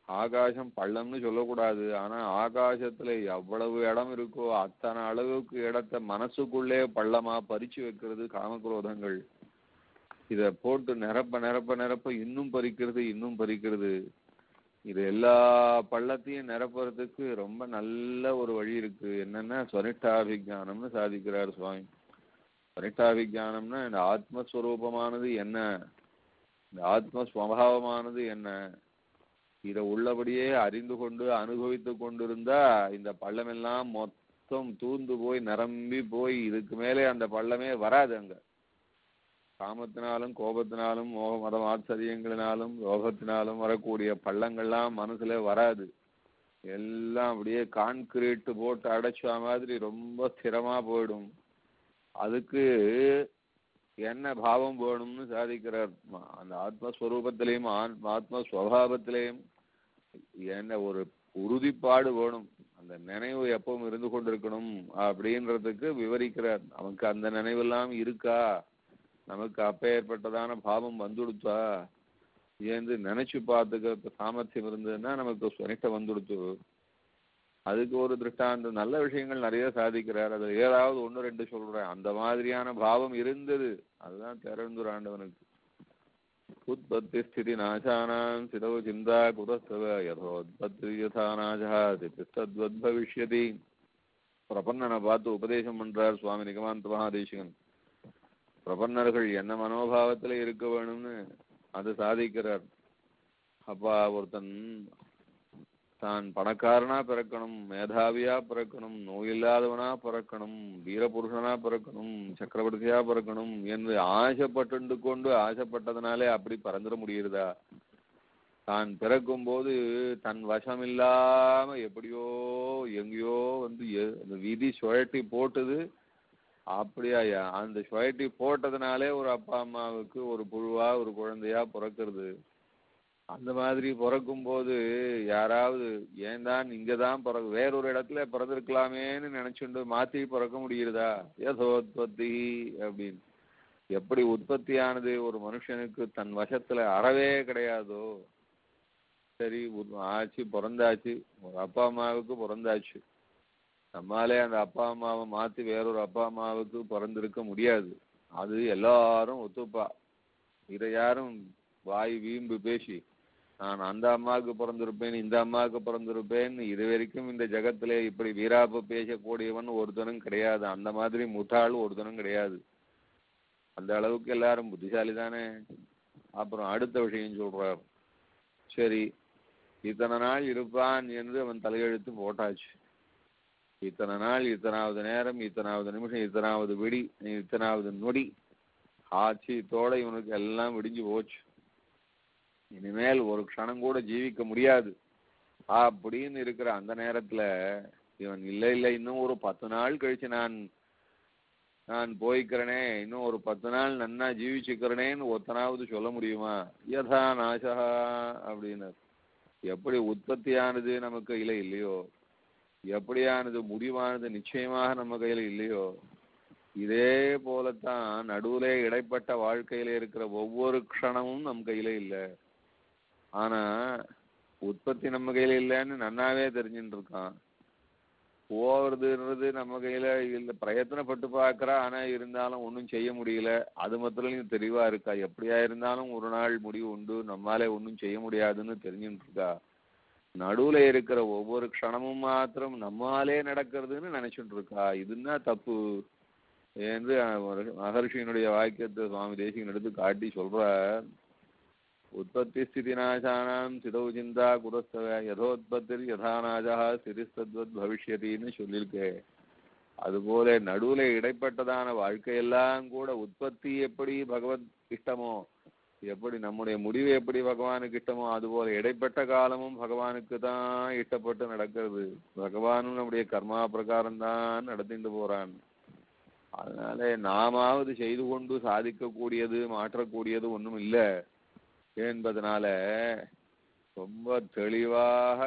ஆகாசம் பள்ளம்னு சொல்லக்கூடாது ஆனா ஆகாசத்துல எவ்வளவு இடம் இருக்கோ அத்தனை அளவுக்கு இடத்த மனசுக்குள்ளே பள்ளமா பறிச்சு வைக்கிறது காமக்ரோதங்கள் இத போட்டு நிரப்ப நிரப்ப நிரப்ப இன்னும் பறிக்கிறது இன்னும் பறிக்கிறது இது எல்லா பள்ளத்தையும் நிரப்புறதுக்கு ரொம்ப நல்ல ஒரு வழி இருக்கு என்னன்னா ஸ்வனிஷ்டாபிஜானம்னு சாதிக்கிறார் சுவாமி ஸ்வனிஷ்டாபிஜானம்னா இந்த ஆத்மஸ்வரூபமானது என்ன இந்த ஆத்மஸ்வபாவமானது என்ன இதை உள்ளபடியே அறிந்து கொண்டு அனுபவித்து கொண்டிருந்தா இந்த பள்ளமெல்லாம் மொத்தம் தூந்து போய் நிரம்பி போய் இதுக்கு மேலே அந்த பள்ளமே வராது அங்க காமத்தினாலும் கோபத்தினாலும் மோக மத ஆச்சரியங்களினாலும் யோகத்தினாலும் வரக்கூடிய பள்ளங்கள்லாம் மனசுல வராது எல்லாம் அப்படியே கான்கிரீட் போட்டு அடைச்ச மாதிரி ரொம்ப ஸ்திரமா போயிடும் அதுக்கு என்ன பாவம் வேணும்னு சாதிக்கிறார் ம- அந்த ஆத்மஸ்வரூபத்திலையும் ஆன்- ஆத்மஸ்வபாவத்திலையும் என்ன ஒரு உறுதிப்பாடு வேணும் அந்த நினைவு எப்பவும் இருந்து கொண்டிருக்கணும் அப்படின்றதுக்கு விவரிக்கிறார் நமக்கு அந்த நினைவெல்லாம் இருக்கா நமக்கு அப்பேற்பட்டதான பாவம் வந்துடுத்தா ஏந்து நினைச்சு பார்த்துக்க சாமர்த்தியம் இருந்ததுன்னா நமக்கு சுனிட்ட வந்துடுத்து அதுக்கு ஒரு திருஷ்டாந்தம் நல்ல விஷயங்கள் நிறைய சாதிக்கிறார் அது ஏதாவது ஒண்ணு ரெண்டு சொல்றேன் அந்த மாதிரியான பாவம் இருந்தது அதுதான் திறந்துர் ஆண்டவனுக்கு உற்பத்தி ஸ்திதி நாசானாம் சிதவு சிந்தா குதஸ்தவ யதோத்பத்தி யதா நாசா தித்தத்வத் பவிஷ்யதி பிரபன்னனை பார்த்து உபதேசம் பண்றார் சுவாமி நிகமாந்த மகாதேசிகன் பிரபன்னர்கள் என்ன மனோபாவத்துல இருக்க வேணும்னு அது சாதிக்கிறார் அப்பா ஒருத்தன் தான் பணக்காரனா பிறக்கணும் மேதாவியா பிறக்கணும் நோயில்லாதவனா பிறக்கணும் வீரபுருஷனா பிறக்கணும் சக்கரவர்த்தியா பிறக்கணும் என்று ஆசைப்பட்டு கொண்டு ஆசைப்பட்டதுனாலே அப்படி பறந்துட முடியுறதா தான் பிறக்கும் போது தன் வசம் இல்லாம எப்படியோ எங்கேயோ வந்து எ- அந்த விதி சுழட்டி போட்டது அப்படியா யா? அந்த சுழட்டி போட்டதுனாலே ஒரு அப்பா அம்மாவுக்கு ஒரு புழுவா ஒரு குழந்தையா பிறக்கிறது அந்த மாதிரி பிறக்கும் போது யாராவது ஏன் தான் இங்க தான் பிறகு வேறொரு இடத்துல பிறந்திருக்கலாமேன்னு நினைச்சுண்டு மாத்தி பிறக்க முடியுறதா யதோத்பத்தி அப்படின்னு எப்படி உற்பத்தியானது ஒரு மனுஷனுக்கு தன் வசத்துல அறவே கிடையாதோ சரி உ- ஆச்சு பிறந்தாச்சு ஒரு அப்பா அம்மாவுக்கு பிறந்தாச்சு நம்மாலே அந்த அப்பா அம்மாவை மாத்தி வேறொரு அப்பா அம்மாவுக்கு பிறந்திருக்க முடியாது அது எல்லாரும் ஒத்துப்பா இதை யாரும் வாய் வீம்பு பேசி நான் அந்த அம்மாவுக்கு பிறந்திருப்பேன் இந்த அம்மாவுக்கு பிறந்திருப்பேன் இது வரைக்கும் இந்த ஜகத்திலே இப்படி வீராப்பு பேசக்கூடியவன் ஒருத்தனும் கிடையாது அந்த மாதிரி முட்டாள் ஒருத்தனும் கிடையாது அந்த அளவுக்கு எல்லாரும் புத்திசாலி தானே அப்புறம் அடுத்த விஷயம் சொல்றார் சரி இத்தனை நாள் இருப்பான் என்று அவன் தலையெழுத்து போட்டாச்சு இத்தனை நாள் இத்தனாவது நேரம் இத்தனாவது நிமிஷம் இத்தனாவது விடி இத்தனாவது நொடி ஆட்சி தோட இவனுக்கு எல்லாம் விடிஞ்சு போச்சு இனிமேல் ஒரு க்ஷணம் கூட ஜீவிக்க முடியாது அப்படின்னு இருக்கிற அந்த நேரத்துல இவன் இல்லை இல்லை இன்னும் ஒரு பத்து நாள் கழிச்சு நான் நான் போய்க்கிறனே இன்னும் ஒரு பத்து நாள் நன்னா ஜீவிச்சுக்கிறனேன்னு ஒத்தனாவது சொல்ல முடியுமா யதா நாசா அப்படின்னு எப்படி உற்பத்தியானது நம்ம கையில இல்லையோ எப்படியானது முடிவானது நிச்சயமாக நம்ம கையில இல்லையோ இதே போலத்தான் நடுவுல இடைப்பட்ட வாழ்க்கையில இருக்கிற ஒவ்வொரு க்ஷணமும் நம் கையில இல்லை ஆனா உற்பத்தி நம்ம கையில இல்லைன்னு நன்னாவே தெரிஞ்சுட்டு இருக்கான் போறதுன்றது நம்ம கையில இல்ல பிரயத்தனப்பட்டு பார்க்கறா ஆனா இருந்தாலும் ஒண்ணும் செய்ய முடியல அது மாத்திரம் தெளிவா இருக்கா எப்படியா இருந்தாலும் ஒரு நாள் முடிவு உண்டு நம்மாலே ஒண்ணும் செய்ய முடியாதுன்னு தெரிஞ்சுட்டு இருக்கா நடுவுல இருக்கிற ஒவ்வொரு க்ஷணமும் மாத்திரம் நம்மாலே நடக்கிறதுன்னு நினைச்சுட்டு இருக்கா இதுன்னா தப்பு என்று மகர்ஷியினுடைய வாக்கியத்தை சுவாமி தேசிகன் எடுத்து காட்டி சொல்றார் உற்பத்தி ஸ்திதி நாசானாம் சிதவு சிந்தா குதஸ்தவ யதோத்பத்திர் யதா நாஜா ஸ்திதிஸ்தத்வத் பவிஷ்யத்தின்னு சொல்லியிருக்கே அதுபோல நடுவுல இடைப்பட்டதான வாழ்க்கையெல்லாம் கூட உற்பத்தி எப்படி பகவத் இஷ்டமோ எப்படி நம்முடைய முடிவு எப்படி பகவானுக்கு இஷ்டமோ அதுபோல இடைப்பட்ட காலமும் பகவானுக்கு தான் இஷ்டப்பட்டு நடக்கிறது பகவானும் நம்முடைய கர்மா பிரகாரம் தான் நடத்திட்டு போறான் அதனால நாமாவது செய்து கொண்டு சாதிக்கக்கூடியது மாற்றக்கூடியது ஒண்ணும் இல்லை என்பதனால ரொம்ப தெளிவாக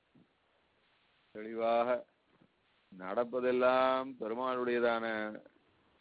தெளிவாக நடப்பதெல்லாம் பெருமாளுடையதான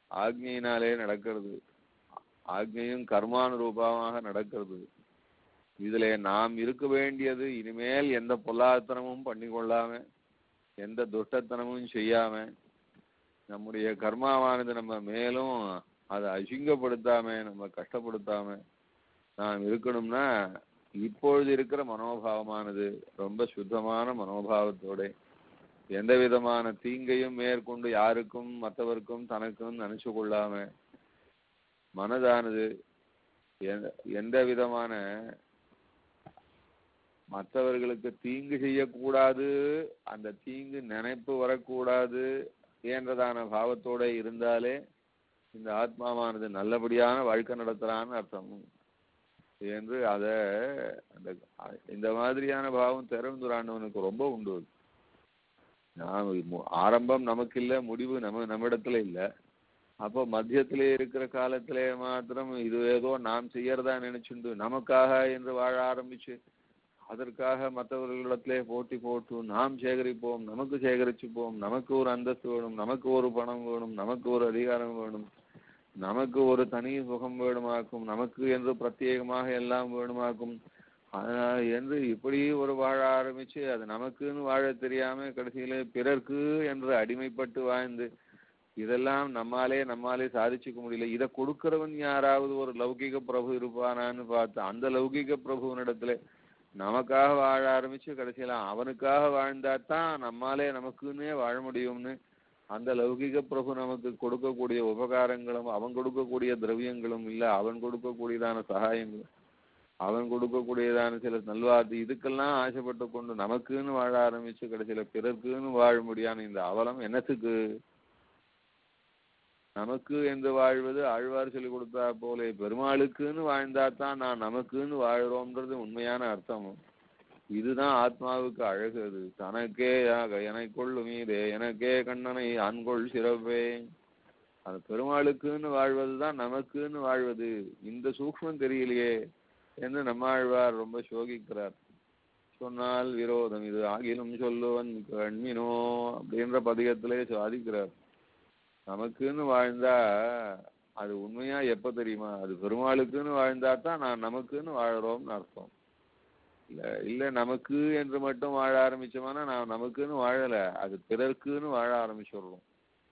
ஆக்ஞையினாலே நடக்கிறது ஆக்ஞையும் கர்மானுரூபமாக நடக்கிறது இதுல நாம் இருக்க வேண்டியது இனிமேல் எந்த பொல்லாத்தனமும் பண்ணி கொள்ளாம எந்த துஷ்டத்தனமும் செய்யாம நம்முடைய கர்மாவானது நம்ம மேலும் அதை அசிங்கப்படுத்தாம நம்ம கஷ்டப்படுத்தாம நாம் இருக்கணும்னா இப்பொழுது இருக்கிற மனோபாவமானது ரொம்ப சுத்தமான மனோபாவத்தோட எந்த விதமான தீங்கையும் மேற்கொண்டு யாருக்கும் மற்றவருக்கும் தனக்கும் நினைச்சு கொள்ளாம மனதானது எந்த- எந்த விதமான மற்றவர்களுக்கு தீங்கு செய்யக்கூடாது அந்த தீங்கு நினைப்பு வரக்கூடாது என்றதான பாவத்தோட இருந்தாலே இந்த ஆத்மாவானது நல்லபடியான வாழ்க்கை நடத்துறான்னு அர்த்தம் என்று அத அந்த இந்த மாதிரியான பாவம் திறந்துராண்டவனுக்கு ரொம்ப உண்டு நாம் மு- ஆரம்பம் நமக்கு இல்ல முடிவு நம்ம நம்மிடத்துல இல்ல அப்போ மத்தியத்திலே இருக்கிற காலத்திலே மாத்திரம் இது ஏதோ நாம் செய்யறதா நினைச்சுண்டு நமக்காக என்று வாழ ஆரம்பிச்சு அதற்காக மற்றவர்களிடத்திலே போட்டி போட்டு நாம் சேகரிப்போம் நமக்கு சேகரிச்சுப்போம் நமக்கு ஒரு அந்தஸ்து வேணும் நமக்கு ஒரு பணம் வேணும் நமக்கு ஒரு அதிகாரம் வேணும் நமக்கு ஒரு தனி சுகம் வேணுமாக்கும் நமக்கு என்று பிரத்யேகமாக எல்லாம் வேணுமாக்கும் ஆஹ் என்று இப்படி ஒரு வாழ ஆரம்பிச்சு அது நமக்குன்னு வாழ தெரியாம கடைசியில பிறர்க்கு என்று அடிமைப்பட்டு வாழ்ந்து இதெல்லாம் நம்மாலே நம்மாலே சாதிச்சுக்க முடியல இதை கொடுக்கிறவன் யாராவது ஒரு லௌகிக பிரபு இருப்பானான்னு பார்த்து அந்த லௌகிக பிரபுவனிடத்துல நமக்காக வாழ ஆரம்பிச்சு கடைசியில அவனுக்காக வாழ்ந்தா தான் நம்மாலே நமக்குன்னே வாழ முடியும்னு அந்த லௌகிக பிரபு நமக்கு கொடுக்கக்கூடிய உபகாரங்களும் அவன் கொடுக்கக்கூடிய திரவியங்களும் இல்ல அவன் கொடுக்கக்கூடியதான சகாயங்களும் அவன் கொடுக்கக்கூடியதான சில நல்வார்த்தை இதுக்கெல்லாம் ஆசைப்பட்டு கொண்டு நமக்குன்னு வாழ ஆரம்பிச்சு கடைசியில பிறர்க்குன்னு வாழ முடியாத இந்த அவலம் என்னத்துக்கு நமக்கு என்று வாழ்வது ஆழ்வார் சொல்லி கொடுத்தா போலே பெருமாளுக்குன்னு வாழ்ந்தா தான் நான் நமக்குன்னு வாழ்றோம்ன்றது உண்மையான அர்த்தம் இதுதான் ஆத்மாவுக்கு அழகு அது தனக்கே யாக எனக்குள் மீதே எனக்கே கண்ணனை ஆண்கொள் சிறப்பே அது பெருமாளுக்குன்னு வாழ்வதுதான் நமக்குன்னு வாழ்வது இந்த சூக்ஷ்மம் தெரியலையே என்று நம்மாழ்வார் ரொம்ப சோகிக்கிறார் சொன்னால் விரோதம் இது ஆகிலும் சொல்லுவன் கண்மினோ அப்படின்ற பதிகத்திலே சாதிக்கிறார் நமக்குன்னு வாழ்ந்தா அது உண்மையா எப்ப தெரியுமா அது பெருமாளுக்குன்னு வாழ்ந்தா தான் நான் நமக்குன்னு வாழறோம்னு அர்த்தம் இல்ல இல்ல நமக்கு என்று மட்டும் வாழ ஆரம்பிச்சோம்னா நான் நமக்குன்னு வாழல அது பிறர்க்குன்னு வாழ ஆரம்பிச்சிடுறோம்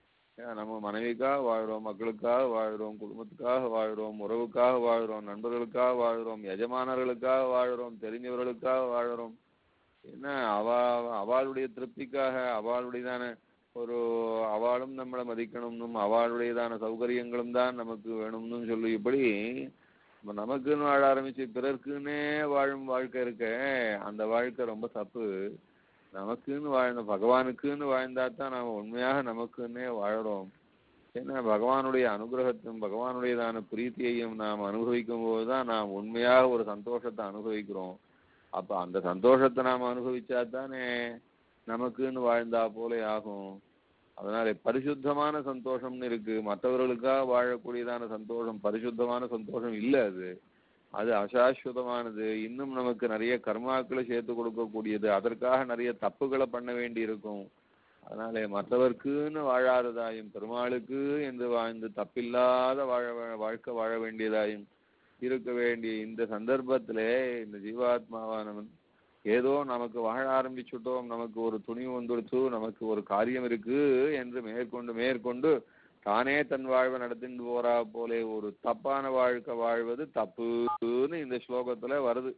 ஏன் நம்ம மனைவிக்காக வாழ்றோம் மக்களுக்காக வாழ்றோம் குடும்பத்துக்காக வாழ்றோம் உறவுக்காக வாழ்றோம் நண்பர்களுக்காக வாழ்றோம் எஜமானர்களுக்காக வாழ்றோம் தெரிஞ்சவர்களுக்காக வாழ்றோம் என்ன அவ அவளுடைய திருப்திக்காக அவளுடையதான ஒரு அவளும் நம்மளை மதிக்கணும்னும் அவளுடையதான சௌகரியங்களும் தான் நமக்கு வேணும்னு சொல்லி இப்படி நம்ம நமக்குன்னு வாழ ஆரம்பிச்சு பிறர்க்குன்னே வாழும் வாழ்க்கை இருக்க அந்த வாழ்க்கை ரொம்ப தப்பு நமக்குன்னு வாழ்ந்த பகவானுக்குன்னு வாழ்ந்தா தான் நாம உண்மையாக நமக்குன்னே வாழறோம் ஏன்னா பகவானுடைய அனுகிரகத்தையும் பகவானுடையதான பிரீத்தியையும் நாம் அனுபவிக்கும் போதுதான் நாம் உண்மையாக ஒரு சந்தோஷத்தை அனுபவிக்கிறோம் அப்ப அந்த சந்தோஷத்தை நாம் அனுபவிச்சா தானே நமக்குன்னு வாழ்ந்தா போலே ஆகும் அதனால பரிசுத்தமான சந்தோஷம்னு இருக்கு மற்றவர்களுக்காக வாழக்கூடியதான சந்தோஷம் பரிசுத்தமான சந்தோஷம் இல்ல அது அது அசாஸ்வதமானது இன்னும் நமக்கு நிறைய கர்மாக்களை சேர்த்து கொடுக்கக்கூடியது அதற்காக நிறைய தப்புகளை பண்ண வேண்டி இருக்கும் அதனாலே மற்றவர்க்குன்னு வாழாததாயும் பெருமாளுக்கு என்று வாழ்ந்து தப்பில்லாத வாழ வாழ்க்கை வாழ வேண்டியதாயும் இருக்க வேண்டிய இந்த சந்தர்ப்பத்திலே இந்த ஜீவாத்மாவானவன் ஏதோ நமக்கு வாழ ஆரம்பிச்சுட்டோம் நமக்கு ஒரு துணிவு வந்துடுச்சு நமக்கு ஒரு காரியம் இருக்கு என்று மேற்கொண்டு மேற்கொண்டு தானே தன் வாழ்வை நடத்திட்டு போறா போலே ஒரு தப்பான வாழ்க்கை வாழ்வது தப்புன்னு இந்த ஸ்லோகத்துல வருது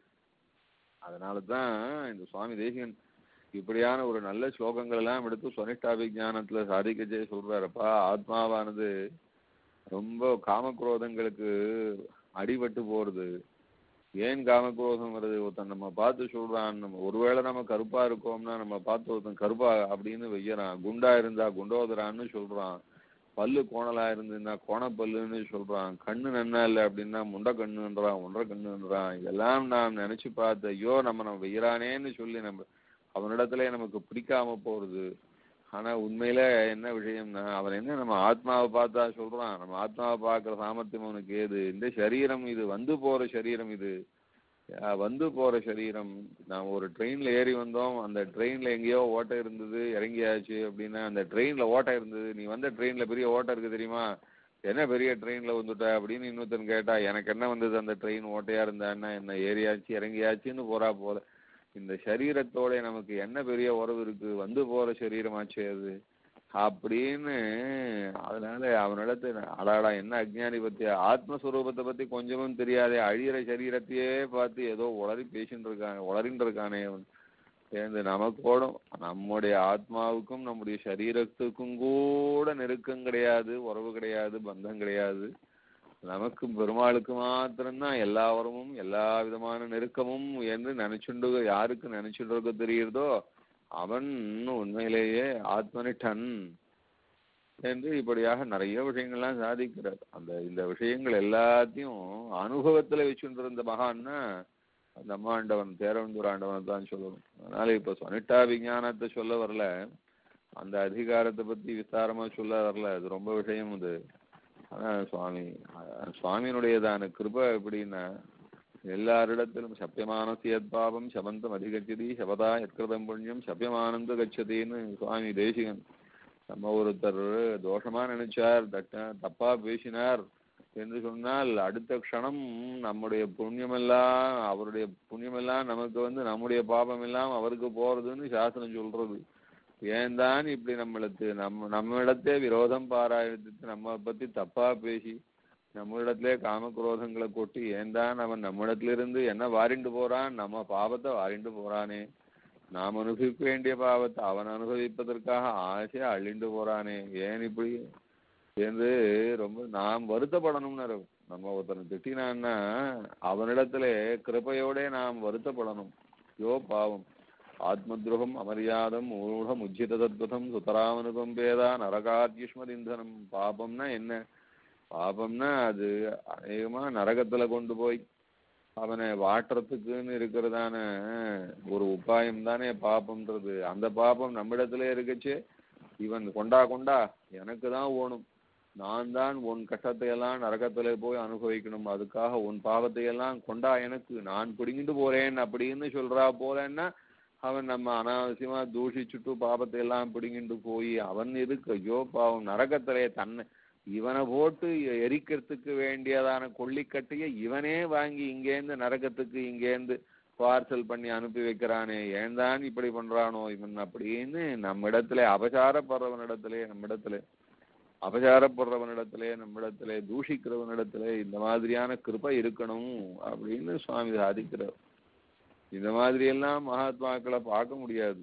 அதனால தான் இந்த சுவாமி தேசிகன் இப்படியான ஒரு நல்ல ஸ்லோகங்கள் எல்லாம் எடுத்து சுவனிஷ்டாபிஜானத்துல சாதிக்கச்சே சொல்றாருப்பா ஆத்மாவானது ரொம்ப காமக்ரோதங்களுக்கு அடிபட்டு போறது ஏன் காமக்ரோதம் வருது ஒருத்தன் நம்ம பார்த்து சொல்றான் நம்ம ஒருவேளை நம்ம கருப்பா இருக்கோம்னா நம்ம பார்த்து ஒருத்தன் கருப்பா அப்படின்னு வைக்கிறான் குண்டா இருந்தா குண்டோதரான்னு சொல்றான் பல்லு கோணலா இருந்ததுன்னா கோணப்பல்லுன்னு சொல்றான் கண்ணு நன்னா இல்லை அப்படின்னா முண்டை கண்ணுன்றான் ஒன்றரை கண்ணுன்றான் இதெல்லாம் நாம் நினைச்சு பார்த்து ஐயோ நம்ம நம்ம வெய்யறானேன்னு சொல்லி நம்ம அவனிடத்துல நமக்கு பிடிக்காம போறது ஆனா உண்மையில என்ன விஷயம்னா அவன் என்ன நம்ம ஆத்மாவை பார்த்தா சொல்றான் நம்ம ஆத்மாவை பார்க்கிற சாமர்த்தியம் அவனுக்கு ஏது இந்த சரீரம் இது வந்து போற சரீரம் இது அஹ் வந்து போற சரீரம் நான் ஒரு ட்ரெயின்ல ஏறி வந்தோம் அந்த ட்ரெயின்ல எங்கேயோ ஓட்டை இருந்தது இறங்கியாச்சு அப்படின்னா அந்த ட்ரெயின்ல ஓட்டை இருந்தது நீ வந்த ட்ரெயின்ல பெரிய ஓட்டை இருக்கு தெரியுமா என்ன பெரிய ட்ரெயின்ல வந்துட்ட அப்படின்னு இன்னொருத்தன் கேட்டா எனக்கு என்ன வந்தது அந்த ட்ரெயின் ஓட்டையா இருந்தான்னா என்ன ஏறியாச்சு இறங்கியாச்சுன்னு போறா போல இந்த சரீரத்தோட நமக்கு என்ன பெரிய உறவு இருக்கு வந்து போற சரீரமாச்சே அது அப்படின்னு அதனால அவனிடத்து அடாடா என்ன அஜ்ஞானி பத்தி ஆத்மஸ்வரூபத்தை பத்தி கொஞ்சமும் தெரியாதே அழியிற சரீரத்தையே பார்த்து ஏதோ உளறி பேசிட்டு இருக்கானே உளறின்னு இருக்கானே அவன் சேர்ந்து நமக்கோடும் நம்முடைய ஆத்மாவுக்கும் நம்முடைய சரீரத்துக்கும் கூட நெருக்கம் கிடையாது உறவு கிடையாது பந்தம் கிடையாது நமக்கு பெருமாளுக்கு மாத்திரம்தான் எல்லா உறவும் எல்லா விதமான நெருக்கமும் என்று நினைச்சுண்டு யாருக்கு நினைச்சுட்டு இருக்க தெரியுறதோ அவன் உண்மையிலேயே ஆத்மனிட்டன் என்று இப்படியாக நிறைய விஷயங்கள்லாம் சாதிக்கிறார் அந்த இந்த விஷயங்கள் எல்லாத்தையும் அனுபவத்துல வச்சுட்டு இருந்த மகான்னா அந்த அம்மாண்டவன் தேரவந்தூர் ஆண்டவனை தான் சொல்லணும் அதனால இப்ப சொனிட்டா விஞ்ஞானத்தை சொல்ல வரல அந்த அதிகாரத்தை பத்தி விஸ்தாரமா சொல்ல வரல அது ரொம்ப விஷயம் அது ஆனா சுவாமி அஹ் சுவாமியினுடையதான கிருபை எப்படின்னா எல்லாரிடத்திலும் சத்தியமானசியத் பாவம் சபந்தம் அதிகச்சதி சபதா எத்கிருதம் புண்ணியம் சத்தியமானந்த கச்சதின்னு சுவாமி தேசிகன் நம்ம ஒருத்தர் தோஷமா நினைச்சார் தட்ட தப்பா பேசினார் என்று சொன்னால் அடுத்த க்ஷணம் நம்முடைய புண்ணியமெல்லாம் அவருடைய புண்ணியமெல்லாம் நமக்கு வந்து நம்முடைய பாபம் எல்லாம் அவருக்கு போறதுன்னு சாஸ்திரம் சொல்றது ஏன் தான் இப்படி நம்மளுக்கு நம்ம நம்மிடத்தே விரோதம் பாராயத்து நம்ம பத்தி தப்பா பேசி நம்மளிடத்திலே காமக்ரோதங்களை கொட்டி ஏன் தான் அவன் நம்மிடத்திலிருந்து என்ன வாரிண்டு போறான் நம்ம பாவத்தை வாரிண்டு போறானே நாம் அனுபவிக்க வேண்டிய பாவத்தை அவன் அனுபவிப்பதற்காக ஆசையா அள்ளிண்டு போறானே ஏன் இப்படி என்று ரொம்ப நாம் வருத்தப்படணும்னு நம்ம ஒருத்தனை திட்டினான்னா அவனிடத்துல கிருபையோட நாம் வருத்தப்படணும் யோ பாவம் ஆத்மத்ரோகம் அமரியாதம் மூடம் உஜ்ஜித தத்வதம் சுதராமனுகம்பேதா நரகாத்யுஷ்மதிந்தனம் பாபம்னா என்ன பாபம்னா அது அநேகமா நரகத்துல கொண்டு போய் அவனை வாட்டுறதுக்குன்னு இருக்கிறதான ஒரு உபாயம் தானே பாபம்ன்றது அந்த பாபம் நம்மிடத்துல இருக்கச்சே இவன் கொண்டா கொண்டா எனக்கு தான் ஓணும் நான் தான் உன் கஷ்டத்தை எல்லாம் நரகத்துல போய் அனுபவிக்கணும் அதுக்காக உன் பாவத்தை எல்லாம் கொண்டா எனக்கு நான் பிடிங்கிட்டு போறேன் அப்படின்னு சொல்றா போலன்னா அவன் நம்ம அனாவசியமா தூஷிச்சுட்டு பாவத்தை எல்லாம் பிடிங்கிட்டு போய் அவன் எதுக்கு ஐயோ பாவம் நரகத்திலே தன்னை இவனை போட்டு எரிக்கிறதுக்கு வேண்டியதான கொல்லிக்கட்டையை இவனே வாங்கி இங்கேருந்து நரகத்துக்கு இங்கேருந்து பார்சல் பண்ணி அனுப்பி வைக்கிறானே ஏன் தான் இப்படி பண்றானோ இவன் அப்படின்னு நம்ம இடத்துல அபசாரப்படுறவனிடத்திலே நம்ம இடத்துல அபசாரப்படுறவனிடத்திலே நம்மிடத்திலே தூஷிக்கிறவனிடத்திலே இந்த மாதிரியான கிருபை இருக்கணும் அப்படின்னு சுவாமி சாதிக்கிறார் இந்த மாதிரி எல்லாம் மகாத்மாக்களை பார்க்க முடியாது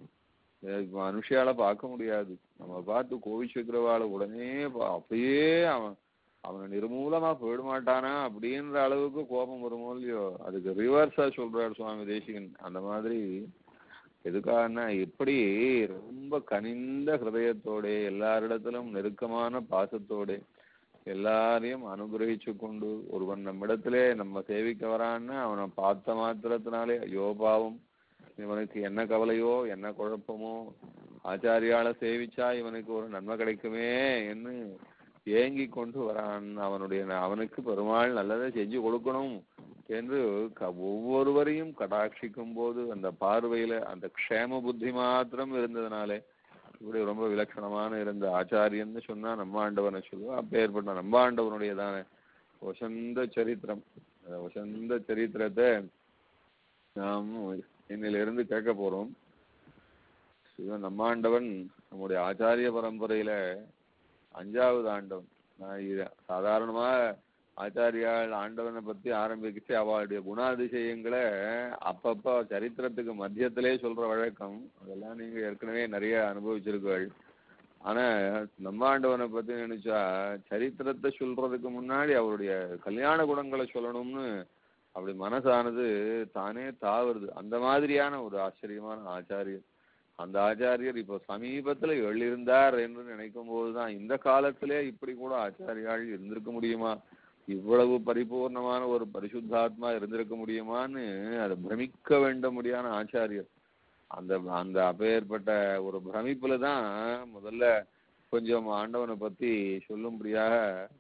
மனுஷால பார்க்க முடியாது நம்ம பார்த்து கோவிச்சுக்கிறவாள உடனே பா- அப்படியே அவன் அவனை நிர்மூலமா போயிட மாட்டானா அப்படின்ற அளவுக்கு கோபம் வருமோ இல்லையோ அதுக்கு ரிவர்ஸா சொல்றாரு சுவாமி தேசிகன் அந்த மாதிரி எதுக்காகனா எப்படி ரொம்ப கனிந்த ஹிருதயத்தோட எல்லாரிடத்திலும் நெருக்கமான பாசத்தோட எல்லாரையும் அனுகிரகிச்சு கொண்டு ஒருவன் நம்மிடத்திலே நம்ம சேவிக்க வரான்னா அவனை பார்த்த மாத்திரத்தினாலே ஐயோ பாவம் இவனுக்கு என்ன கவலையோ என்ன குழப்பமோ ஆச்சாரியால சேவிச்சா இவனுக்கு ஒரு நன்மை கிடைக்குமே என்று ஏங்கி கொண்டு வரான் அவனுடைய அவனுக்கு பெருமாள் நல்லதை செஞ்சு கொடுக்கணும் என்று க- ஒவ்வொருவரையும் கடாட்சிக்கும் போது அந்த பார்வையில அந்த க்ஷேம புத்தி மாத்திரம் இருந்ததுனாலே இப்படி ரொம்ப விலட்சணமான இருந்த ஆச்சாரியன்னு சொன்னா நம்ம ஆண்டவனை சொல்லுவோம் அப்பேற்பட்ட நம்ம ஆண்டவனுடையதான வசந்த சரித்திரம் அந்த வசந்த சரித்திரத்தை நாம் இன்னிலிருந்து கேட்க போறோம் சிவன் நம்மாண்டவன் நம்முடைய ஆச்சாரிய பரம்பரையில அஞ்சாவது ஆண்டவன் நான் இது சாதாரணமா ஆச்சாரியால் ஆண்டவனை பத்தி ஆரம்பிச்சு அவளுடைய குணாதிசயங்களை அப்பப்ப சரித்திரத்துக்கு மத்தியத்திலே சொல்ற வழக்கம் அதெல்லாம் நீங்க ஏற்கனவே நிறைய அனுபவிச்சிருக்கீர்கள் ஆனா நம்ம ஆண்டவனை பத்தி நினைச்சா சரித்திரத்தை சொல்றதுக்கு முன்னாடி அவருடைய கல்யாண குணங்களை சொல்லணும்னு அப்படி மனசானது தானே தாவுறது அந்த மாதிரியான ஒரு ஆச்சரியமான ஆச்சாரியர் அந்த ஆச்சாரியர் இப்போ சமீபத்துல எழுந்தார் என்று நினைக்கும் போதுதான் இந்த காலத்திலே இப்படி கூட ஆச்சாரியாள் இருந்திருக்க முடியுமா இவ்வளவு பரிபூர்ணமான ஒரு பரிசுத்தாத்மா இருந்திருக்க முடியுமான்னு அதை பிரமிக்க வேண்ட முடியான ஆச்சாரியர் அந்த அந்த அப்பேற்பட்ட ஒரு பிரமிப்புல தான் முதல்ல கொஞ்சம் ஆண்டவனை பத்தி சொல்லும்படியாக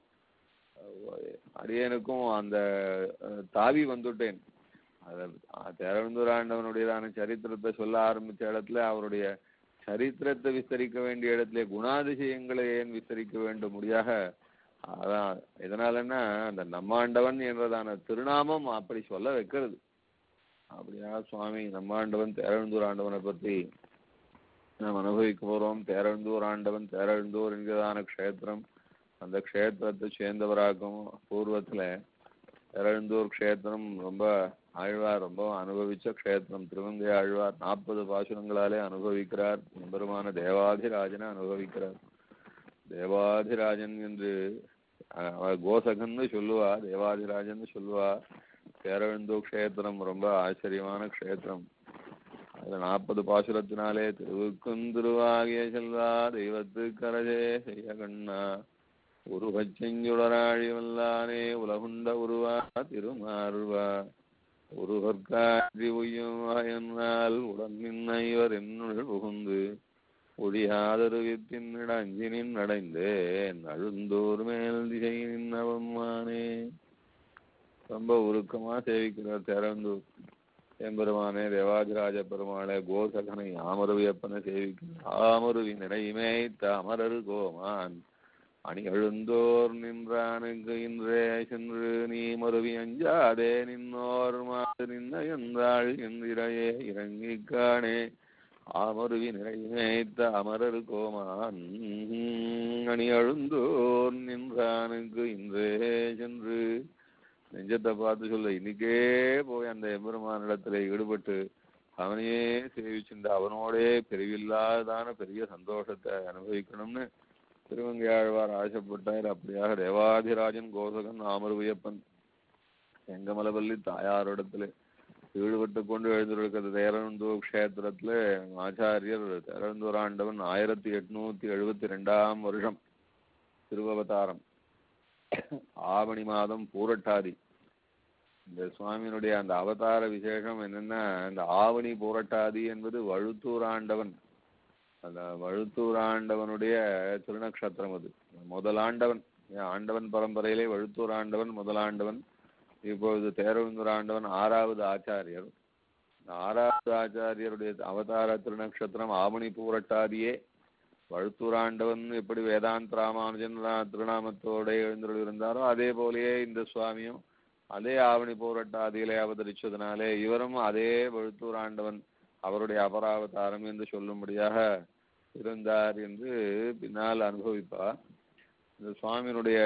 அஹ், அடியேனுக்கும் அந்த அஹ், தாவி வந்துட்டேன் அத தேரவந்தூர் ஆண்டவனுடையதான சரித்திரத்தை சொல்ல ஆரம்பிச்ச இடத்துல அவருடைய சரித்திரத்தை விஸ்தரிக்க வேண்டிய இடத்துல குணாதிசயங்களை ஏன் விஸ்தரிக்க வேண்டும் முடியாக அதான் இதனாலன்னா அந்த நம்மாண்டவன் என்றதான திருநாமம் அப்படி சொல்ல வைக்கிறது அப்படியா சுவாமி நம்மாண்டவன் தேரழுந்தூர் ஆண்டவனை பத்தி நாம் அனுபவிக்க போறோம் தேரழுந்தூர் ஆண்டவன் தேரழுந்தூர் என்கிறதான க்ஷேத்திரம் அந்த க்ஷேத்திரத்தை சேர்ந்தவராக்கும் பூர்வத்துல தேரழுந்தூர் க்ஷேத்திரம் ரொம்ப ஆழ்வார் ரொம்ப அனுபவிச்ச க்ஷேத்திரம் திருவங்கை ஆழ்வார் நாற்பது பாசுரங்களாலே அனுபவிக்கிறார் எம்பெருமான தேவாதிராஜனை அனுபவிக்கிறார் தேவாதிராஜன் என்று அஹ், அவர் கோசகன்னு சொல்லுவா தேவாதிராஜன் சொல்லுவா பேரழுந்தூர் க்ஷேத்திரம் ரொம்ப ஆச்சரியமான க்ஷேத்திரம் அதுல நாற்பது பாசுரத்தினாலே திருவுக்கும் திருவாகிய செல்வா தெய்வத்துக்கரஜே செய்ய கண்ணா உருவச்செஞ்சுடராழி வல்லானே உலகுண்ட உருவா திருமார்வா ஒருவர்காற்றி உய்யும் என்னால் உடன் நின்ன இவர் என்னுள் புகுந்து ஒழியாதருவித்தின் அஞ்சினின் அடைந்தேன் அழுந்தோர் மேல் திசை நின்னவம்மானே ரொம்ப உருக்கமா சேவிக்கிறார் திறந்தூர் எம்பெருமானே தேவாதிராஜ பெருமாளே கோசகனை ஆமருவியப்பனை சேவிக்கிறார் ஆமருவி நிறைமேய்த்த அமரரு கோமான் அணி எழுந்தோர் நின்றானுக்கு இன்றே சென்று நீ மருவி அஞ்சாதே நின்னோர் மாது நின்ன என்றாள் என்றிரையே இறங்கிக் காணே ஆமருவி நிறைமேய்த்த அமரரு கோமான் அணி எழுந்தோர் நின்றானுக்கு இன்றே சென்று நெஞ்சத்தை பார்த்து சொல்ல இன்னைக்கே போய் அந்த எம்பெருமானிடத்துல ஈடுபட்டு அவனையே சேவிச்சுண்டு அவனோடே பிரிவில்லாதான பெரிய சந்தோஷத்தை அனுபவிக்கணும்னு திருவங்கையாழ்வார் ஆசைப்பட்டார் அப்படியாக தேவாதிராஜன் கோசகன் ஆமருவியப்பன் செங்கமலவல்லி தாயாரிடத்துல ஈடுபட்டு கொண்டு எழுந்திருக்கிறது தேரந்தூர் க்ஷேத்திரத்துல ஆச்சாரியர் தேரந்தூர் ஆண்டவன் ஆயிரத்தி எட்நூத்தி எழுபத்தி ரெண்டாம் வருஷம் திருவவதாரம் ஆவணி மாதம் பூரட்டாதி இந்த சுவாமியினுடைய அந்த அவதார விசேஷம் என்னன்னா இந்த ஆவணி பூரட்டாதி என்பது வழுத்தூர் ஆண்டவன் அந்த வழுத்தூர் ஆண்டவனுடைய திருநக்ஷத்திரம் அது முதல் ஆண்டவன் ஏன் ஆண்டவன் பரம்பரையிலே வழுத்தூர் ஆண்டவன் முதலாண்டவன் இப்பொழுது தேரவந்தூர் ஆண்டவன் ஆறாவது ஆச்சாரியர் இந்த ஆறாவது ஆச்சாரியருடைய அவதார திருநக்ஷத்திரம் ஆவணி பூரட்டாதியே வழுத்தூராண்டவன் எப்படி வேதாந்த ராமானுஜன் ரா- திருநாமத்தோட எழுந்தருள் இருந்தாரோ அதே போலயே இந்த சுவாமியும் அதே ஆவணி போராட்டாதியிலே அவதரிச்சதுனாலே இவரும் அதே வழுத்தூராண்டவன் அவருடைய அபராவதாரம் என்று சொல்லும்படியாக இருந்தார் என்று பின்னால் அனுபவிப்பார் இந்த சுவாமியினுடைய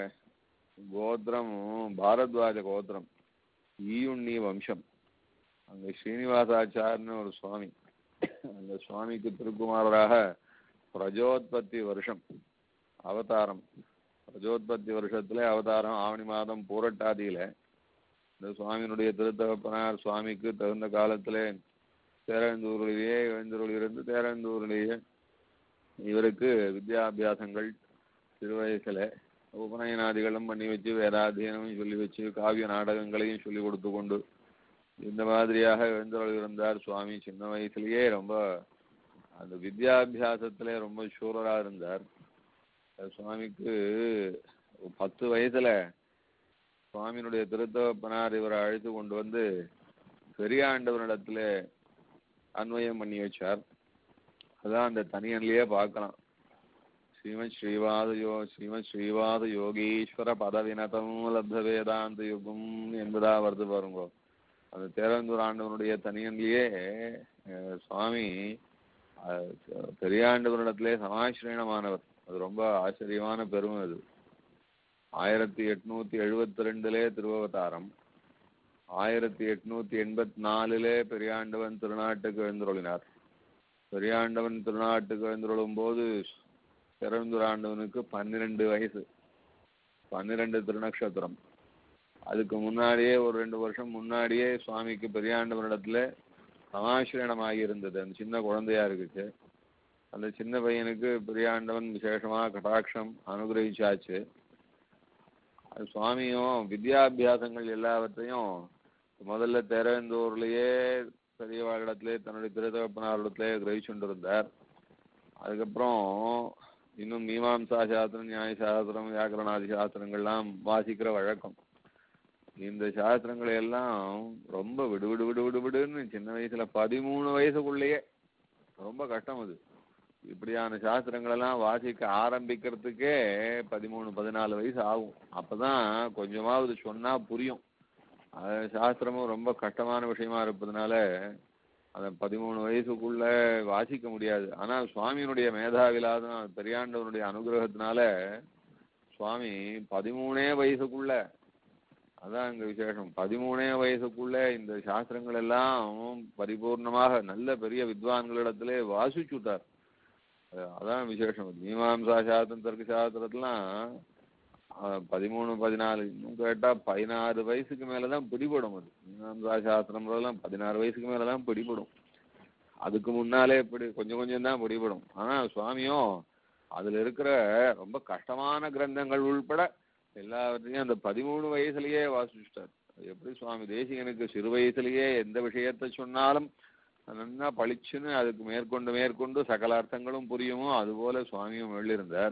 கோத்திரம் பாரத்வாஜ கோத்திரம் ஈயுண்ணி வம்சம் அங்க ஸ்ரீனிவாசாச்சார்னு ஒரு சுவாமி அந்த சுவாமிக்கு திருக்குமாரராக பிரஜோத்பத்தி வருஷம் அவதாரம் பிரஜோத்பத்தி வருஷத்துல அவதாரம் ஆவணி மாதம் பூரட்டாதியில இந்த சுவாமியினுடைய திருத்தகப்பனார் சுவாமிக்கு தகுந்த காலத்திலே தேரந்தூரிலேயே எழுந்தருள் இருந்து தேரந்தூரிலேயே இவருக்கு வித்யாபியாசங்கள் சிறு வயசுல உபநயனாதிகளும் பண்ணி வச்சு வேதாத்தியனமும் சொல்லி வச்சு காவிய நாடகங்களையும் சொல்லி கொடுத்து கொண்டு இந்த மாதிரியாக எழுந்தருள் இருந்தார் சுவாமி சின்ன வயசுலயே ரொம்ப அந்த வித்யாபியாசத்திலே ரொம்ப சூரரா இருந்தார் அது சுவாமிக்கு பத்து வயசுல சுவாமியினுடைய திருத்தகப்பனார் இவரை அழைத்து கொண்டு வந்து பெரியாண்டவனிடத்துல அன்வயம் பண்ணி வச்சார் அதான் அந்த தனியன்லயே பார்க்கலாம் ஸ்ரீமத் ஸ்ரீவாத யோ ஸ்ரீமத் ஸ்ரீவாத யோகீஸ்வர பதவினதம் லப்த வேதாந்த யுகம் என்பதா வருது பாருங்க அந்த தேரந்தூர் ஆண்டவனுடைய தனியன்லயே அஹ், சுவாமி அஹ், பெரியாண்டவனிடத்திலே சமாசிரயணமானவர் அது ரொம்ப ஆச்சரியமான பெருமை அது ஆயிரத்தி எட்நூத்தி எழுபத்தி ரெண்டுலே திருவவதாரம் ஆயிரத்தி எட்நூத்தி எண்பத்தி நாலுலே பெரியாண்டவன் திருநாட்டுக்கு எழுந்தருளினார் பெரியாண்டவன் திருநாட்டுக்கு எழுந்தருளும் போது பிறந்துராண்டவனுக்கு பன்னிரெண்டு வயசு பன்னிரெண்டு திருநக்ஷத்திரம் அதுக்கு முன்னாடியே ஒரு ரெண்டு வருஷம் முன்னாடியே சுவாமிக்கு பெரியாண்டவனிடத்துல சமாசிரணமாகி இருந்தது அந்த சின்ன குழந்தையா இருக்குச்சு அந்த சின்ன பையனுக்கு பெரியாண்டவன் விசேஷமா கடாட்சம் அனுகிரகிச்சாச்சு அது சுவாமியும் வித்யாபியாசங்கள் எல்லாவற்றையும் முதல்ல திறந்தூர்லயே பெரியவாளிடத்திலே தன்னுடைய திருதகப்பனாரிடத்திலே கிரகிச்சுட்டு இருந்தார் அதுக்கப்புறம் இன்னும் மீமாம்சா சாஸ்திரம் நியாய சாஸ்திரம் வியாக்கரணாதி சாஸ்திரங்கள்லாம் வாசிக்கிற வழக்கம் இந்த சாஸ்திரங்களை எல்லாம் ரொம்ப விடு விடு விடு விடு விடுன்னு சின்ன வயசுல பதிமூணு வயசுக்குள்ளேயே ரொம்ப கஷ்டம் அது இப்படியான சாஸ்திரங்கள் எல்லாம் வாசிக்க ஆரம்பிக்கிறதுக்கே பதிமூணு பதினாலு வயசு ஆகும் அப்பதான் கொஞ்சமாவது சொன்னா புரியும் அது சாஸ்திரமும் ரொம்ப கஷ்டமான விஷயமா இருப்பதுனால அந்த பதிமூணு வயசுக்குள்ள வாசிக்க முடியாது ஆனா சுவாமியினுடைய மேதாவிலாதம் பெரியாண்டவனுடைய அனுகிரகத்தினால சுவாமி பதிமூணே வயசுக்குள்ள அதான் இங்க விசேஷம் பதிமூணே வயசுக்குள்ள இந்த சாஸ்திரங்கள் எல்லாம் பரிபூர்ணமாக நல்ல பெரிய வித்வான்களிடத்திலே வாசிச்சுட்டார் அஹ் அதான் விசேஷம் மீமாம்சா சாஸ்திரம் தர்க்க சாஸ்திரத்துலாம் அஹ் பதிமூணு பதினாலு இன்னும் கேட்டா பதினாறு வயசுக்கு மேலதான் பிடிபடும் அது மீமாம்சா சாஸ்திரம்லாம் பதினாறு வயசுக்கு மேலதான் பிடிபடும் அதுக்கு முன்னாலே இப்படி கொஞ்சம் கொஞ்சம் தான் பிடிபடும் ஆனா சுவாமியும் அதுல இருக்கிற ரொம்ப கஷ்டமான கிரந்தங்கள் உள்பட எல்லாவற்றையும் அந்த பதிமூணு வயசுலயே வாசிச்சுட்டார் அது எப்படி சுவாமி தேசிகனுக்கு சிறு வயசுலயே எந்த விஷயத்தை சொன்னாலும் நன்னா பளிச்சுன்னு அதுக்கு மேற்கொண்டு மேற்கொண்டு சகல அர்த்தங்களும் புரியுமோ அதுபோல சுவாமியும் எழுதியிருந்தார்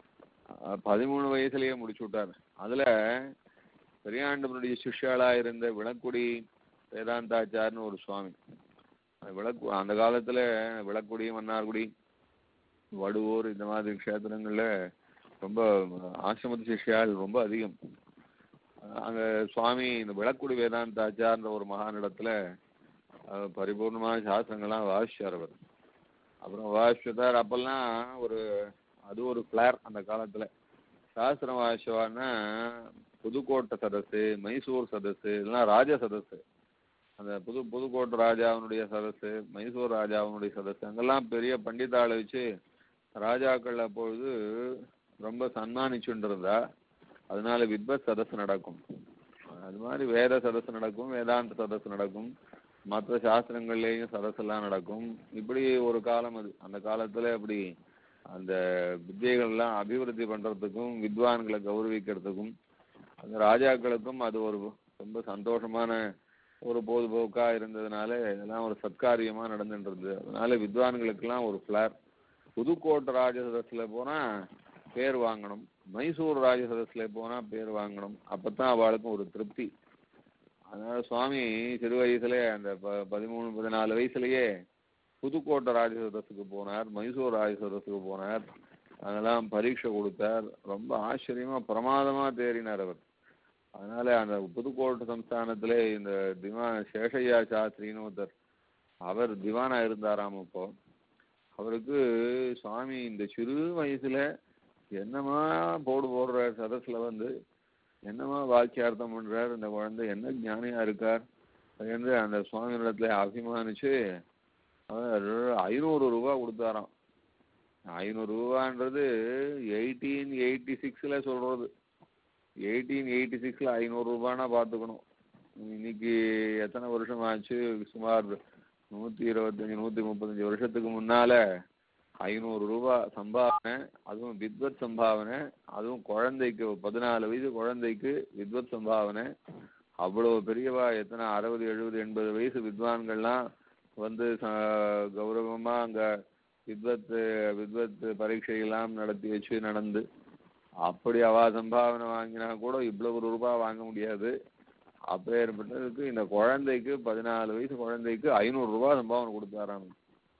அஹ் பதிமூணு வயசுலயே முடிச்சு விட்டார் அதுல பெரியாண்டவனுடைய சிஷ்யாளா இருந்த விளக்குடி வேதாந்தாச்சார்னு ஒரு சுவாமி அந்த விளக்கு அந்த காலத்துல விளக்குடி மன்னார்குடி வடுவூர் இந்த மாதிரி க்ஷேத்திரங்கள்ல ரொம்ப ஆசிரமத்து சிஷ்யாள் ரொம்ப அதிகம் அங்க சுவாமி இந்த விளக்குடி வேதாந்தாச்சார்ன்ற ஒரு மகானிடத்துல அஹ், பரிபூர்ணமான சாஸ்திரங்கள்லாம் வாசிச்சார் அவர் அப்புறம் வாசிச்சார் அப்பெல்லாம் ஒரு அது ஒரு ஃபிளார் அந்த காலத்துல சாஸ்திரம் வாசிச்சவான்னா புதுக்கோட்டை சதசு மைசூர் சதசு இதெல்லாம் ராஜ சதசு அந்த புது புதுக்கோட்டை ராஜாவினுடைய சதசு மைசூர் ராஜாவினுடைய சதசு அங்கெல்லாம் பெரிய பண்டிதாளை வச்சு ராஜாக்கள் அப்பொழுது ரொம்ப சன்மானிச்சுட்டு இருந்தா அதனால வித்வத் சதசு நடக்கும் அது மாதிரி வேத சதசு நடக்கும் வேதாந்த சதசு நடக்கும் மற்ற சாஸ்திரங்கள்லேயும் சதசெல்லாம் நடக்கும் இப்படி ஒரு காலம் அது அந்த காலத்துல அப்படி அந்த வித்தியைகள்லாம் அபிவிருத்தி பண்றதுக்கும் வித்வான்களை கௌரவிக்கிறதுக்கும் அந்த ராஜாக்களுக்கும் அது ஒரு ரொம்ப சந்தோஷமான ஒரு பொழுதுபோக்கா இருந்ததுனால இதெல்லாம் ஒரு சத்காரியமா நடந்துட்டு இருந்தது அதனால வித்வான்களுக்கெல்லாம் ஒரு ஃபிளார் புதுக்கோட்டை ராஜசதஸ்ல போனா பேர் வாங்கணும் மைசூர் ராஜசதஸ்ல போனா பேர் வாங்கணும் அப்பதான் அவளுக்கும் ஒரு திருப்தி அதனால சுவாமி சிறு வயசுல அந்த ப- பதிமூணு பதினாலு வயசுலயே புதுக்கோட்டை ராஜசதஸுக்கு போனார் மைசூர் ராஜசதஸுக்கு போனார் அதெல்லாம் பரீட்சை கொடுத்தார் ரொம்ப ஆச்சரியமா பிரமாதமா தேறினார் அவர் அதனால அந்த புதுக்கோட்டை சம்ஸ்தானத்திலே இந்த திவான் சேஷையா சாஸ்திரின்னு ஒருத்தர் அவர் திவானா இருந்தாராம் இப்போ அவருக்கு சுவாமி இந்த சிறு வயசுல என்னமா போடு போடுற சதஸ்ல வந்து என்னமா வாக்கியார்த்தம் பண்றார் இந்த குழந்தை என்ன ஞானியா இருக்கார் என்று அந்த சுவாமியிடத்துல அபிமானிச்சு அவர் ஐநூறு ரூபா கொடுத்தாராம் ஐநூறு ரூபான்றது எயிட்டீன் எயிட்டி சிக்ஸ்ல சொல்றது எயிட்டீன் எயிட்டி சிக்ஸ்ல ஐநூறு ரூபான்னா பார்த்துக்கணும் இன்னைக்கு எத்தனை வருஷம் ஆச்சு சுமார் நூத்தி இருபத்தஞ்சு நூத்தி முப்பத்தஞ்சு வருஷத்துக்கு முன்னால ஐநூறு ரூபாய் சம்பாவனை அதுவும் வித்வத் சம்பாவனை அதுவும் குழந்தைக்கு பதினாலு வயசு குழந்தைக்கு வித்வத் சம்பாவனை அவ்வளவு பெரியவா எத்தனை அறுபது எழுபது எண்பது வயசு வித்வான்கள்லாம் வந்து ச- கௌரவமா அங்க வித்வத் வித்வத் பரீட்சையெல்லாம் நடத்தி வச்சு நடந்து அப்படி அவா சம்பாவனை வாங்கினா கூட இவ்வளவு ரூபாய் வாங்க முடியாது அப்பேற்பட்டதுக்கு இந்த குழந்தைக்கு பதினாலு வயசு குழந்தைக்கு ஐநூறு ரூபாய் சம்பாவனை கொடுத்தாராம்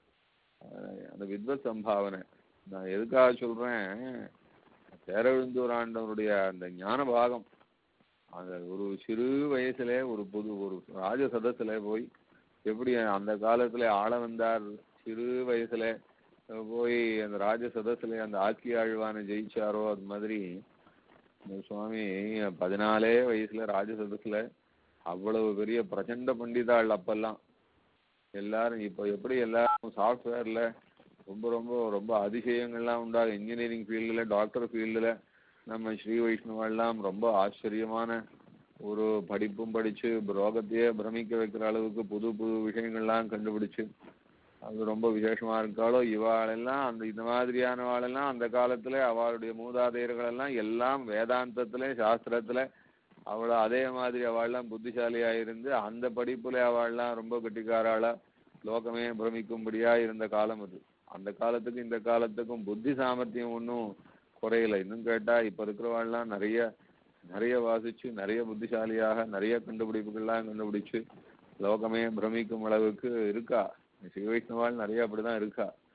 அஹ் அந்த வித்வத் சம்பாவனை நான் எதுக்காக சொல்றேன் பேரழுந்தூர் ஆண்டவருடைய அந்த ஞான பாகம் அந்த ஒரு சிறு வயசுல ஒரு புது ஒரு ராஜ சதத்துல போய் எப்படி அந்த காலத்துல ஆள வந்தார் சிறு வயசுல போய் அந்த ராஜ சதத்துல அந்த ஆட்சி ஆழ்வானை ஜெயிச்சாரோ அது மாதிரி இந்த சுவாமி பதினாலே வயசுல ராஜ சதத்துல அவ்வளவு பெரிய பிரச்சண்ட பண்டிதாள் அப்பெல்லாம் எல்லாரும் இப்போ எப்படி எல்லாரும் சாஃப்ட்வேர்ல ரொம்ப ரொம்ப ரொம்ப அதிசயங்கள்லாம் உண்டாகும் இன்ஜினியரிங் ஃபீல்டில் டாக்டர் ஃபீல்டில் நம்ம ஸ்ரீ வைஷ்ணவெல்லாம் ரொம்ப ஆச்சரியமான ஒரு படிப்பும் படிச்சு ரோகத்தையே பிரமிக்க வைக்கிற அளவுக்கு புது புது விஷயங்கள்லாம் கண்டுபிடிச்சு அது ரொம்ப விசேஷமா இருக்காளோ இவாளெல்லாம் அந்த இந்த மாதிரியானவாளெல்லாம் அந்த காலத்துல அவளுடைய மூதாதையர்கள் எல்லாம் எல்லாம் வேதாந்தத்துல சாஸ்திரத்துல அவள அதே மாதிரி அவள்லாம் புத்திசாலியா இருந்து அந்த படிப்புல அவள்லாம் ரொம்ப கெட்டிக்காராளா லோகமே பிரமிக்கும்படியா இருந்த காலம் அது அந்த காலத்துக்கும் இந்த காலத்துக்கும் புத்தி சாமர்த்தியம் ஒன்றும் குறையல இன்னும் கேட்டா இப்ப இருக்கிறவாள்லாம் நிறைய நிறைய வாசிச்சு நிறைய புத்திசாலியாக நிறைய கண்டுபிடிப்புகள்லாம் கண்டுபிடிச்சு லோகமே பிரமிக்கும் அளவுக்கு இருக்கா ஸ்ரீ வைஷ்ணவாள் நிறைய அப்படிதான் இருக்கா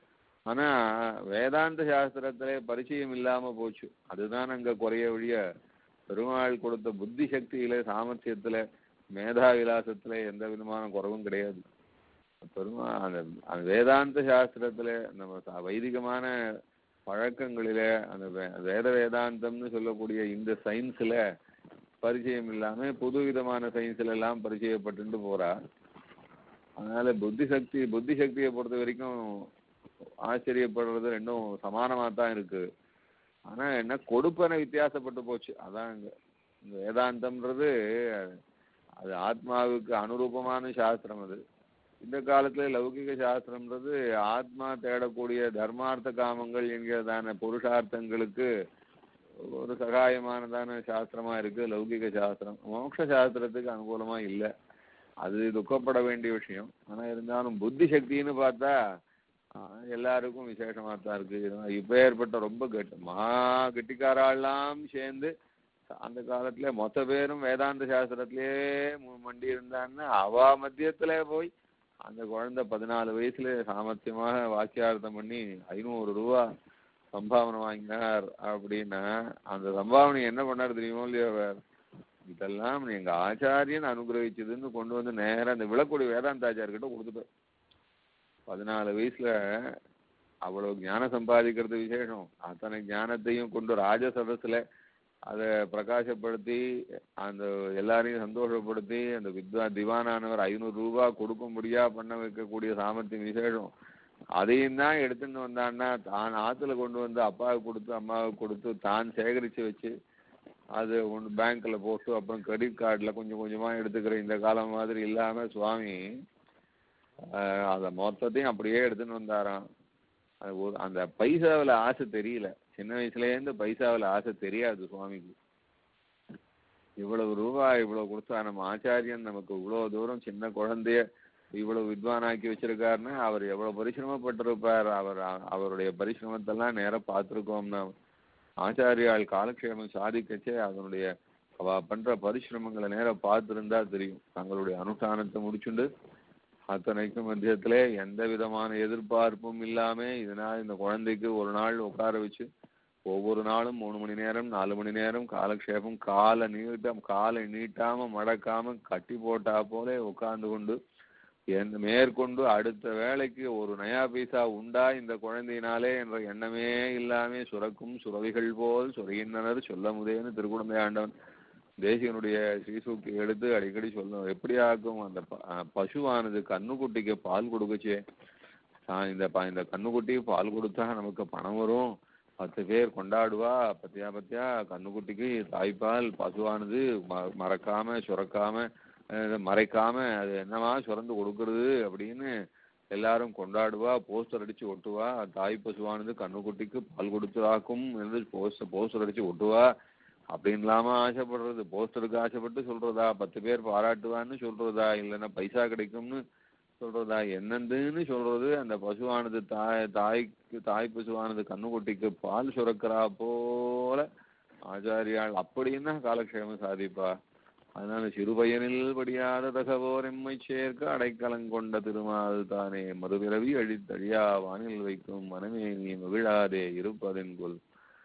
ஆனா வேதாந்த சாஸ்திரத்திலே பரிச்சயம் இல்லாம போச்சு அதுதான் அங்க குறைய வழிய பெருமாள் கொடுத்த புத்தி சக்தியில சாமர்த்தியத்துல மேதா விலாசத்துல எந்த விதமான குறவும் கிடையாது பெருமா அந்த அந்த வேதாந்த சாஸ்திரத்துல நம்ம ச- வைதிகமான பழக்கங்களிலே அந்த வே- வேத வேதாந்தம்னு சொல்லக்கூடிய இந்த சயின்ஸ்ல பரிச்சயம் இல்லாம புது விதமான சயின்ஸ்ல எல்லாம் பரிச்சயப்பட்டு போறா அதனால புத்தி சக்தி புத்தி சக்தியை பொறுத்த வரைக்கும் ஆச்சரியப்படுறது ரெண்டும் சமானமா தான் இருக்கு ஆனா என்ன கொடுப்பன வித்தியாசப்பட்டு போச்சு அதான் இங்க இந்த வேதாந்தம்ன்றது அது ஆத்மாவுக்கு அனுரூபமான சாஸ்திரம் அது இந்த காலத்துல லௌகிக சாஸ்திரம்ன்றது ஆத்மா தேடக்கூடிய தர்மார்த்த காமங்கள் என்கிறதான புருஷார்த்தங்களுக்கு ஒரு சகாயமானதான சாஸ்திரமா இருக்கு லௌகிக சாஸ்திரம் மோட்ச சாஸ்திரத்துக்கு அனுகூலமா இல்லை அது துக்கப்பட வேண்டிய விஷயம் ஆனா இருந்தாலும் புத்தி சக்தின்னு பார்த்தா ஆஹ், எல்லாருக்கும் விசேஷமா தான் இருக்கு இப்ப ஏற்பட்ட ரொம்ப கெட்டு மகா கெட்டிக்காரெல்லாம் சேர்ந்து அந்த காலத்துல மொத்த பேரும் வேதாந்த சாஸ்திரத்திலேயே மு- மண்டி இருந்தான்னு அவ மத்தியத்துல போய் அந்த குழந்தை பதினாலு வயசுல சாமர்த்தியமாக வாக்கியார்த்தம் பண்ணி ஐநூறு ரூபா சம்பாவனை வாங்கினார் அப்படின்னா அந்த சம்பாவனை என்ன பண்ணார் தெரியுமோ இல்லையோ அவர் இதெல்லாம் எங்க ஆச்சாரியன் அனுகிரகிச்சதுன்னு கொண்டு வந்து நேரா அந்த விளக்குடி வேதாந்தாச்சார்கிட்ட கொடுத்துட்டார் பதினாலு வயசுல அவ்வளவு ஞானம் சம்பாதிக்கிறது விசேஷம் அத்தனை ஞானத்தையும் கொண்டு ராஜசதத்துல அதை பிரகாசப்படுத்தி அந்த எல்லாரையும் சந்தோஷப்படுத்தி அந்த வித்வா திவானானவர் ஐநூறு ரூபாய் கொடுக்கும்படியா பண்ண வைக்கக்கூடிய சாமர்த்தியம் விசேஷம் அதையும் தான் எடுத்துட்டு வந்தான்னா தான் ஆத்துல கொண்டு வந்து அப்பாவுக்கு கொடுத்து அம்மாவுக்கு கொடுத்து தான் சேகரிச்சு வச்சு அது ஒன்று பேங்க்ல போட்டு அப்புறம் கிரெடிட் கார்டுல கொஞ்சம் கொஞ்சமா எடுத்துக்கிற இந்த காலம் மாதிரி இல்லாம சுவாமி ஆஹ் அதை மொத்தத்தையும் அப்படியே எடுத்துன்னு வந்தாராம் அது ஒரு அந்த பைசாவுல ஆசை தெரியல சின்ன வயசுல இருந்து பைசாவுல ஆசை தெரியாது சுவாமிக்கு இவ்வளவு ரூபாய் இவ்வளவு கொடுத்தா நம்ம ஆச்சாரியன் நமக்கு இவ்வளவு தூரம் சின்ன குழந்தைய இவ்வளவு வித்வானாக்கி வச்சிருக்காருன்னா அவர் எவ்வளவு பரிசிரமப்பட்டிருப்பார் அவர் அவருடைய பரிசிரமத்தெல்லாம் நேரா பார்த்திருக்கோம்னா ஆச்சாரியால் காலக்ஷேமம் சாதிக்கச்சே அதனுடைய அவ பண்ற பரிசிரமங்களை நேரா பார்த்திருந்தா தெரியும் தங்களுடைய அனுஷ்டானத்தை முடிச்சுண்டு அத்தனைக்கும் மத்தியத்திலே எந்த விதமான எதிர்பார்ப்பும் இல்லாம இதனால் இந்த குழந்தைக்கு ஒரு நாள் உட்கார வச்சு ஒவ்வொரு நாளும் மூணு மணி நேரம் நாலு மணி நேரம் காலக்ஷேபம் காலை நீட்டம் காலை நீட்டாம மடக்காம கட்டி போட்டா போல உட்கார்ந்து கொண்டு என் மேற்கொண்டு அடுத்த வேலைக்கு ஒரு நயா பைசா உண்டா இந்த குழந்தையினாலே என்ற எண்ணமே இல்லாமே சுரக்கும் சுரவிகள் போல் சுரையினர் சொல்ல முதேன்னு திருக்குழந்தை ஆண்டவன் தேசியனுடைய ஸ்ரீசூக்தி எடுத்து அடிக்கடி சொல்லும் எப்படி ஆக்கும் அந்த ப- அஹ் பசுவானது கண்ணுக்குட்டிக்கு பால் கொடுக்குச்சே ஆஹ் இந்த ப- இந்த கண்ணுக்குட்டி பால் கொடுத்தா நமக்கு பணம் வரும் பத்து பேர் கொண்டாடுவா பத்தியா பத்தியா கண்ணுக்குட்டிக்கு தாய்ப்பால் பசுவானது ம- மறக்காம சுரக்காம அஹ் மறைக்காம அது என்னவா சுரந்து கொடுக்கறது அப்படின்னு எல்லாரும் கொண்டாடுவா போஸ்டர் அடிச்சு ஒட்டுவா தாய் பசுவானது கண்ணுக்குட்டிக்கு பால் கொடுத்து ஆக்கும் என்று போஸ்டர் போஸ்டர் அடிச்சு ஒட்டுவா அப்படின்லாமா ஆசைப்படுறது போஸ்டருக்கு ஆசைப்பட்டு சொல்றதா பத்து பேர் பாராட்டுவான்னு சொல்றதா இல்லைன்னா பைசா கிடைக்கும்னு சொல்றதா என்னதுன்னு சொல்றது அந்த பசுவானது தாய் தாய்க்கு தாய் பசுவானது கண்ணுக்குட்டிக்கு பால் சுரக்கிறா போல ஆச்சாரியால் அப்படின்னா காலக்ஷேமம் சாதிப்பா அதனால சிறுபயனில் படியாத தகவோர் எம்மை சேர்க்க அடைக்கலங்கொண்ட திருமால் தானே மறுபிறவி அழித்தழியா வானில் வைக்கும் மனமே நீ மகிழாதே இருப்பதென் கொல்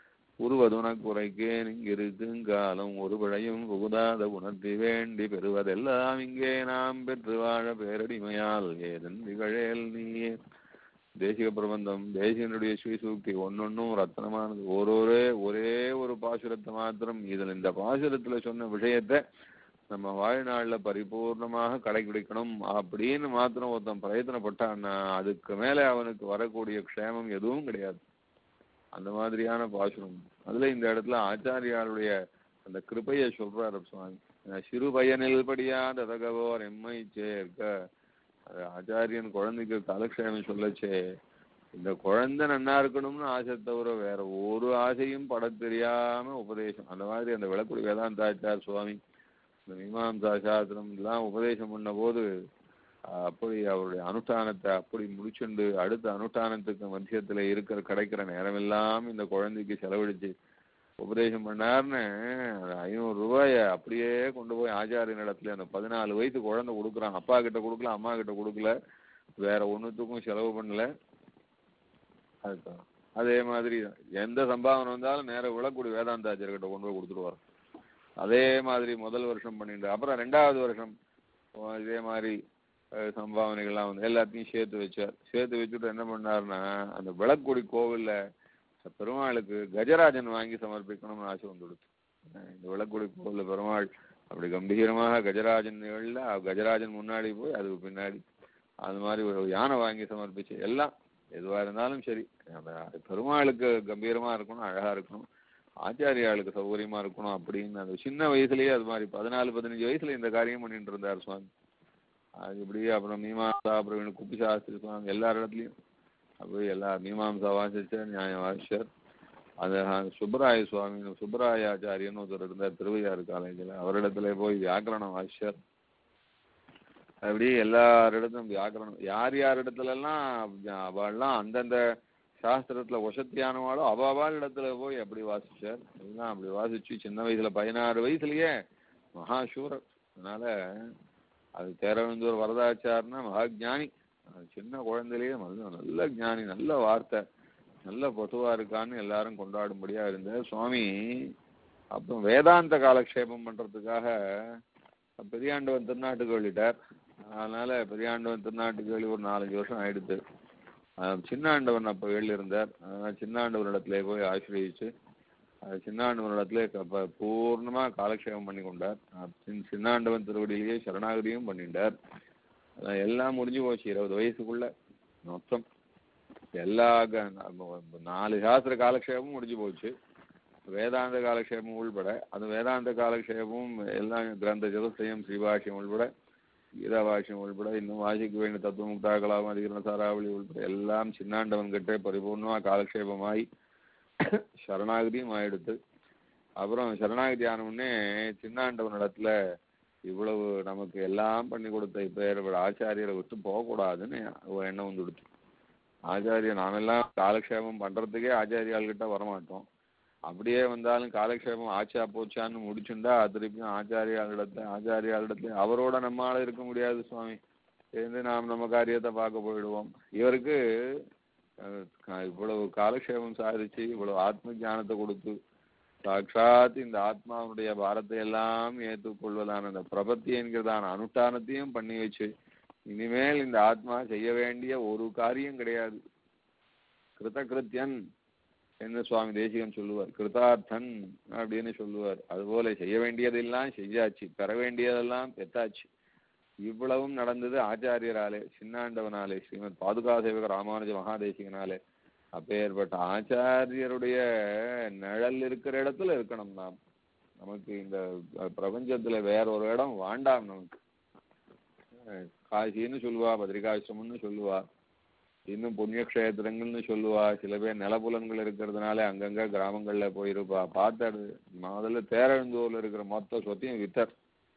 உருவதுனக்குறைக்கேன் இங்கிருக்கும் காலம் ஒரு பிழையும் புகுதாத உணர்த்தி வேண்டி பெறுவதெல்லாம் இங்கே நாம் பெற்று வாழ பேரடிமையால் ஏதன் நிகழேல் நீயே தேசிக பிரபந்தம் தேசியனுடைய ஸ்ரீசூக்தி ஒன்னொன்னும் ரத்னமானது ஓரோரே ஒரே ஒரு பாசுரத்தை மாத்திரம் இதில் இந்த பாசுரத்துல சொன்ன விஷயத்தை நம்ம வாழ்நாள்ல பரிபூர்ணமாக கடைபிடிக்கணும் அப்படின்னு மாத்திரம் ஒருத்தன் பிரயத்தனப்பட்டான்னா அதுக்கு மேல அவனுக்கு வரக்கூடிய க்ஷேமம் எதுவும் கிடையாது அந்த மாதிரியான பாசுரம் அதுல இந்த இடத்துல ஆச்சாரியாருடைய அந்த கிருபையை சொல்றாரு சுவாமி அஹ் சிறு பயனில் படியாத தகவோர் எம்மை சேர்க்க அது ஆச்சாரியன் குழந்தைக்கு காலக்ஷேமம் சொல்லச்சே இந்த குழந்தை நன்னா இருக்கணும்னு ஆசை தவிர வேற ஒரு ஆசையும் பட தெரியாம உபதேசம் அந்த மாதிரி அந்த விளக்குடி வேதாந்தாச்சார் சுவாமி இந்த மீமாம்சா சாஸ்திரம் எல்லாம் உபதேசம் பண்ண போது அஹ் அப்படி அவருடைய அனுஷ்டானத்தை அப்படி முடிச்சுண்டு அடுத்த அனுஷ்டானத்துக்கு மத்தியத்துல இருக்கிற கிடைக்கிற நேரமெல்லாம் இந்த குழந்தைக்கு செலவழிச்சு உபதேசம் பண்ணாருன்னு அந்த ஐநூறு ரூபாய அப்படியே கொண்டு போய் ஆச்சாரியன் இடத்துல அந்த பதினாலு வயசு குழந்தை கொடுக்குறான் அப்பா கிட்ட கொடுக்கல அம்மா கிட்ட கொடுக்கல வேற ஒண்ணுத்துக்கும் செலவு பண்ணல அதுதான் அதே மாதிரி எந்த சம்பாவனை வந்தாலும் நேரா விழக்கூடிய வேதாந்தாச்சாரியர்கிட்ட கொண்டு போய் கொடுத்துருவார் அதே மாதிரி முதல் வருஷம் பண்ணிட்டு அப்புறம் ரெண்டாவது வருஷம் ஓ, இதே மாதிரி அஹ், சம்பாவனைகள்லாம் வந்து எல்லாத்தையும் சேர்த்து வச்சார் சேர்த்து வச்சுட்டு என்ன பண்ணாருன்னா அந்த விளக்குடி கோவில்ல பெருமாளுக்கு கஜராஜன் வாங்கி சமர்ப்பிக்கணும்னு ஆசை வந்துடுச்சு அஹ் இந்த விளக்குடி கோவில்ல பெருமாள் அப்படி கம்பீரமாக கஜராஜன் நிகழ்ல கஜராஜன் முன்னாடி போய் அதுக்கு பின்னாடி அது மாதிரி ஒரு யானை வாங்கி சமர்ப்பிச்சு எல்லாம் எதுவா இருந்தாலும் சரி அந்த பெருமாளுக்கு கம்பீரமா இருக்கணும் அழகா இருக்கணும் ஆச்சாரியாளுக்கு சௌகரியமா இருக்கணும் அப்படின்னு அந்த சின்ன வயசுலயே அது மாதிரி பதினாலு பதினஞ்சு வயசுல இந்த காரியம் பண்ணிட்டு இருந்தார் சுவாமி அது இப்படி அப்புறம் மீமாசா அப்புறம் குப்பி சாஸ்திரி சுவாமி எல்லார் இடத்துலயும் அப்படி எல்லா மீமாம்சா வாசிச்சார் நியாயம் வாசிச்சார் அது அஹ், சுப்பராய சுவாமி சுப்பராய ஆச்சாரியன்னு ஒருத்தர் இருந்தார் திருவையாறு காலேஜில் அவரிடத்துல போய் வியாக்கரணம் வாசிச்சார் அப்படி எல்லாரிடத்தும் வியாக்கரணம் யார் யார் இடத்துல எல்லாம் அவள்லாம் அந்தந்த சாஸ்திரத்துல வசத்தியானவாளோ அவாவாள் இடத்துல போய் அப்படி வாசிச்சார் எல்லாம் அப்படி வாசிச்சு சின்ன வயசுல பதினாறு வயசுலயே மகாசூரர் அதனால அது தேரவந்தூர் வரதாச்சார்னா மகா ஞானி அது சின்ன குழந்தையிலேயே நல்ல நல்ல ஞானி நல்ல வார்த்தை நல்ல பசுவா இருக்கான்னு எல்லாரும் கொண்டாடும்படியா இருந்த சுவாமி அப்புறம் வேதாந்த காலக்ஷேபம் பண்றதுக்காக பெரியாண்டவன் திருநாட்டுக்கு வெளியிட்டார் அதனால பெரியாண்டவன் திருநாட்டுக்கு வெளி ஒரு நாலஞ்சு வருஷம் ஆயிடுத்து அஹ் சின்னாண்டவன் அப்போ வெளில இருந்தார் அதனால சின்னாண்டவர் இடத்துல போய் ஆசிரியச்சு சின்னாண்டவன் இடத்துல அப்ப பூர்ணமா காலக்ஷேபம் பண்ணி கொண்டார் அஹ் சின்- சின்னாண்டவன் திருவடியிலேயே சரணாகதியும் பண்ணிட்டார் அதான் எல்லாம் முடிஞ்சு போச்சு இருபது வயசுக்குள்ள மொத்தம் எல்லா க- நம்ம நாலு சாஸ்திர காலக்ஷேபமும் முடிஞ்சு போச்சு வேதாந்த காலக்ஷேபம் உள்பட அது வேதாந்த காலக்ஷேபமும் எல்லாம் கிரந்த சதுர்த்தயம் ஸ்ரீபாஷ்யம் உள்பட கீதா பாஷ்யம் உள்பட இன்னும் வாசிக்க வேண்டிய தத்துவ முக்தாகலாம் அதிகரண சாராவளி உள்பட எல்லாம் சின்னாண்டவன் கிட்ட பரிபூர்ணமா காலக்ஷேபமாய் சரணாகதியும் ஆயிடுத்து அப்புறம் சரணாகதி ஆன உடனே சின்னாண்டவன் இடத்துல இவ்வளவு நமக்கு எல்லாம் பண்ணி கொடுத்த இப்ப ஆச்சாரியரை விட்டு போகக்கூடாதுன்னு ஒரு எண்ணம் வந்து கொடுத்து ஆச்சாரியர் நாமெல்லாம் காலக்ஷேபம் பண்றதுக்கே ஆச்சாரியாள்கிட்ட வரமாட்டோம் அப்படியே வந்தாலும் காலக்ஷேபம் ஆச்சா போச்சான்னு முடிச்சுண்டா திருப்பியும் ஆச்சாரியாளிடத்துல ஆச்சாரியாளிடத்துல அவரோட நம்மால இருக்க முடியாது சுவாமி இருந்து நாம் நம்ம காரியத்தை பார்க்க போயிடுவோம் இவருக்கு அஹ், க- இவ்வளவு காலக்ஷேபம் சாதிச்சு இவ்வளவு ஆத்ம ஞானத்தை கொடுத்து சாட்சாத் இந்த ஆத்மாவுடைய பாரத்தை எல்லாம் ஏற்றுக்கொள்வதான அந்த பிரபத்தி என்கிறதான அனுஷ்டானத்தையும் பண்ணி வச்சு இனிமேல் இந்த ஆத்மா செய்ய வேண்டிய ஒரு காரியம் கிடையாது கிருதகிருத்தியன் என்று சுவாமி தேசிகன் சொல்லுவார் கிருதார்த்தன் அப்படின்னு சொல்லுவார் அதுபோல செய்ய வேண்டியதெல்லாம் செஞ்சாச்சு பெற வேண்டியதெல்லாம் பெற்றாச்சு இவ்வளவும் நடந்தது ஆச்சாரியராலே சின்னாண்டவனாலே ஸ்ரீமத் பாதுகா சேவக ராமானுஜ மகாதேசிகனாலே அப்பேற்பட்ட ஆச்சாரியருடைய நிழல் இருக்கிற இடத்துல இருக்கணும் நாம் நமக்கு இந்த அஹ், பிரபஞ்சத்துல வேற ஒரு இடம் வேண்டாம் நமக்கு அஹ், காசின்னு சொல்லுவா பத்ரிகாசிரமம்னு சொல்லுவா இன்னும் புண்ணியக்ஷேத்திரங்கள்னு சொல்லுவா சில பேர் நிலப்புலன்கள் இருக்கிறதுனால அங்கங்க கிராமங்கள்ல போயிருப்பா பார்த்தாரு முதல்ல தேரழுந்தூர்ல இருக்கிற மொத்த சொத்தையும் வித்தர்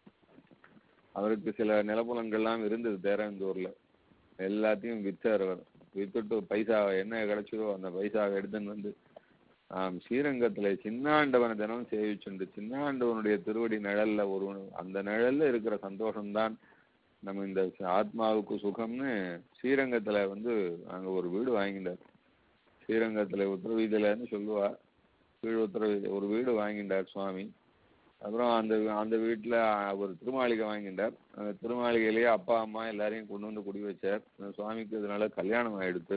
அவருக்கு சில நிலப்புலன்கள்லாம் இருந்தது தேரழுந்தூர்ல எல்லாத்தையும் வித்தார் அவர் வித்துட்டு பைசா என்ன கிடைச்சதோ அந்த பைசாவை எடுத்துன்னு வந்து ஆம் ஸ்ரீரங்கத்துல சின்னாண்டவனை தினம் சேவிச்சுண்டு சின்னாண்டவனுடைய திருவடி நிழல்ல ஒரு அந்த நிழல்ல இருக்கிற சந்தோஷம்தான் நம்ம இந்த ஆத்மாவுக்கு சுகம்னு ஸ்ரீரங்கத்துல வந்து அங்க ஒரு வீடு வாங்கிட்டார் ஸ்ரீரங்கத்துல உத்தரவீதியிலன்னு சொல்லுவா கீழ் உத்தரவீதி ஒரு வீடு வாங்கிட்டார் சுவாமி அப்புறம் அந்த அந்த வீட்டுல ஒரு திருமாளிகை வாங்கிட்டார் அந்த திருமாளிகையிலேயே அப்பா அம்மா எல்லாரையும் கொண்டு வந்து குடி வச்சார் அந்த சுவாமிக்கு இதனால கல்யாணம் ஆயிடுத்து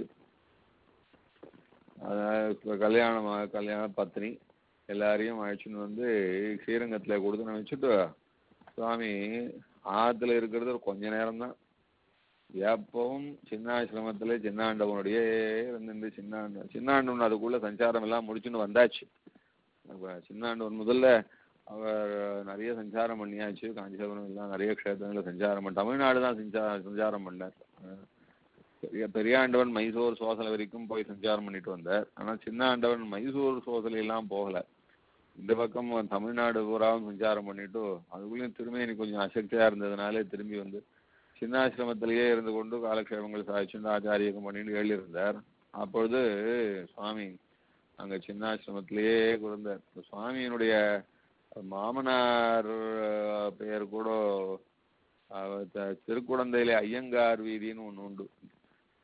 அதாவது இப்ப கல்யாணம் ஆ- கல்யாண பத்தினி எல்லாரையும் அழைச்சின்னு வந்து ஸ்ரீரங்கத்துல கொடுத்து வச்சுட்டு சுவாமி ஆத்துல இருக்கிறது ஒரு கொஞ்ச நேரம் தான் எப்பவும் சின்னாசிரமத்துல சின்னாண்டவனுடைய இருந்துட்டு சின்னாண்ட சின்னாண்டவன் அதுக்குள்ள சஞ்சாரம் எல்லாம் முடிச்சுன்னு வந்தாச்சு அப்ப சின்னாண்டவன் முதல்ல அவர் நிறைய சஞ்சாரம் பண்ணியாச்சு காஞ்சிபுரம் எல்லாம் நிறைய க்ஷேத்திரங்களை சஞ்சாரம் பண்ண தமிழ்நாடு தான் சஞ்சா சஞ்சாரம் பண்ணார் அஹ் பெரிய பெரியாண்டவன் மைசூர் சோசலை வரைக்கும் போய் சஞ்சாரம் பண்ணிட்டு வந்தார் ஆனா சின்னாண்டவன் மைசூர் சோசலை எல்லாம் போகல இந்த பக்கம் தமிழ்நாடு பூராவும் சஞ்சாரம் பண்ணிட்டு அதுக்குள்ளேயும் திரும்பி எனக்கு கொஞ்சம் அசக்தியா இருந்ததுனாலே திரும்பி வந்து சின்னாசிரமத்திலேயே இருந்து கொண்டு காலக்ஷேபங்கள் சாதிச்சுண்டு ஆச்சாரியகம் பண்ணிட்டு எழுதியிருந்தார் அப்பொழுது சுவாமி அங்க சின்னாசிரமத்திலேயே இருந்தார் சுவாமியினுடைய மாமனார் அஹ், பெயர் கூட அவர் த- திருக்குடந்தையில ஐயங்கார் வீதின்னு ஒண்ணு உண்டு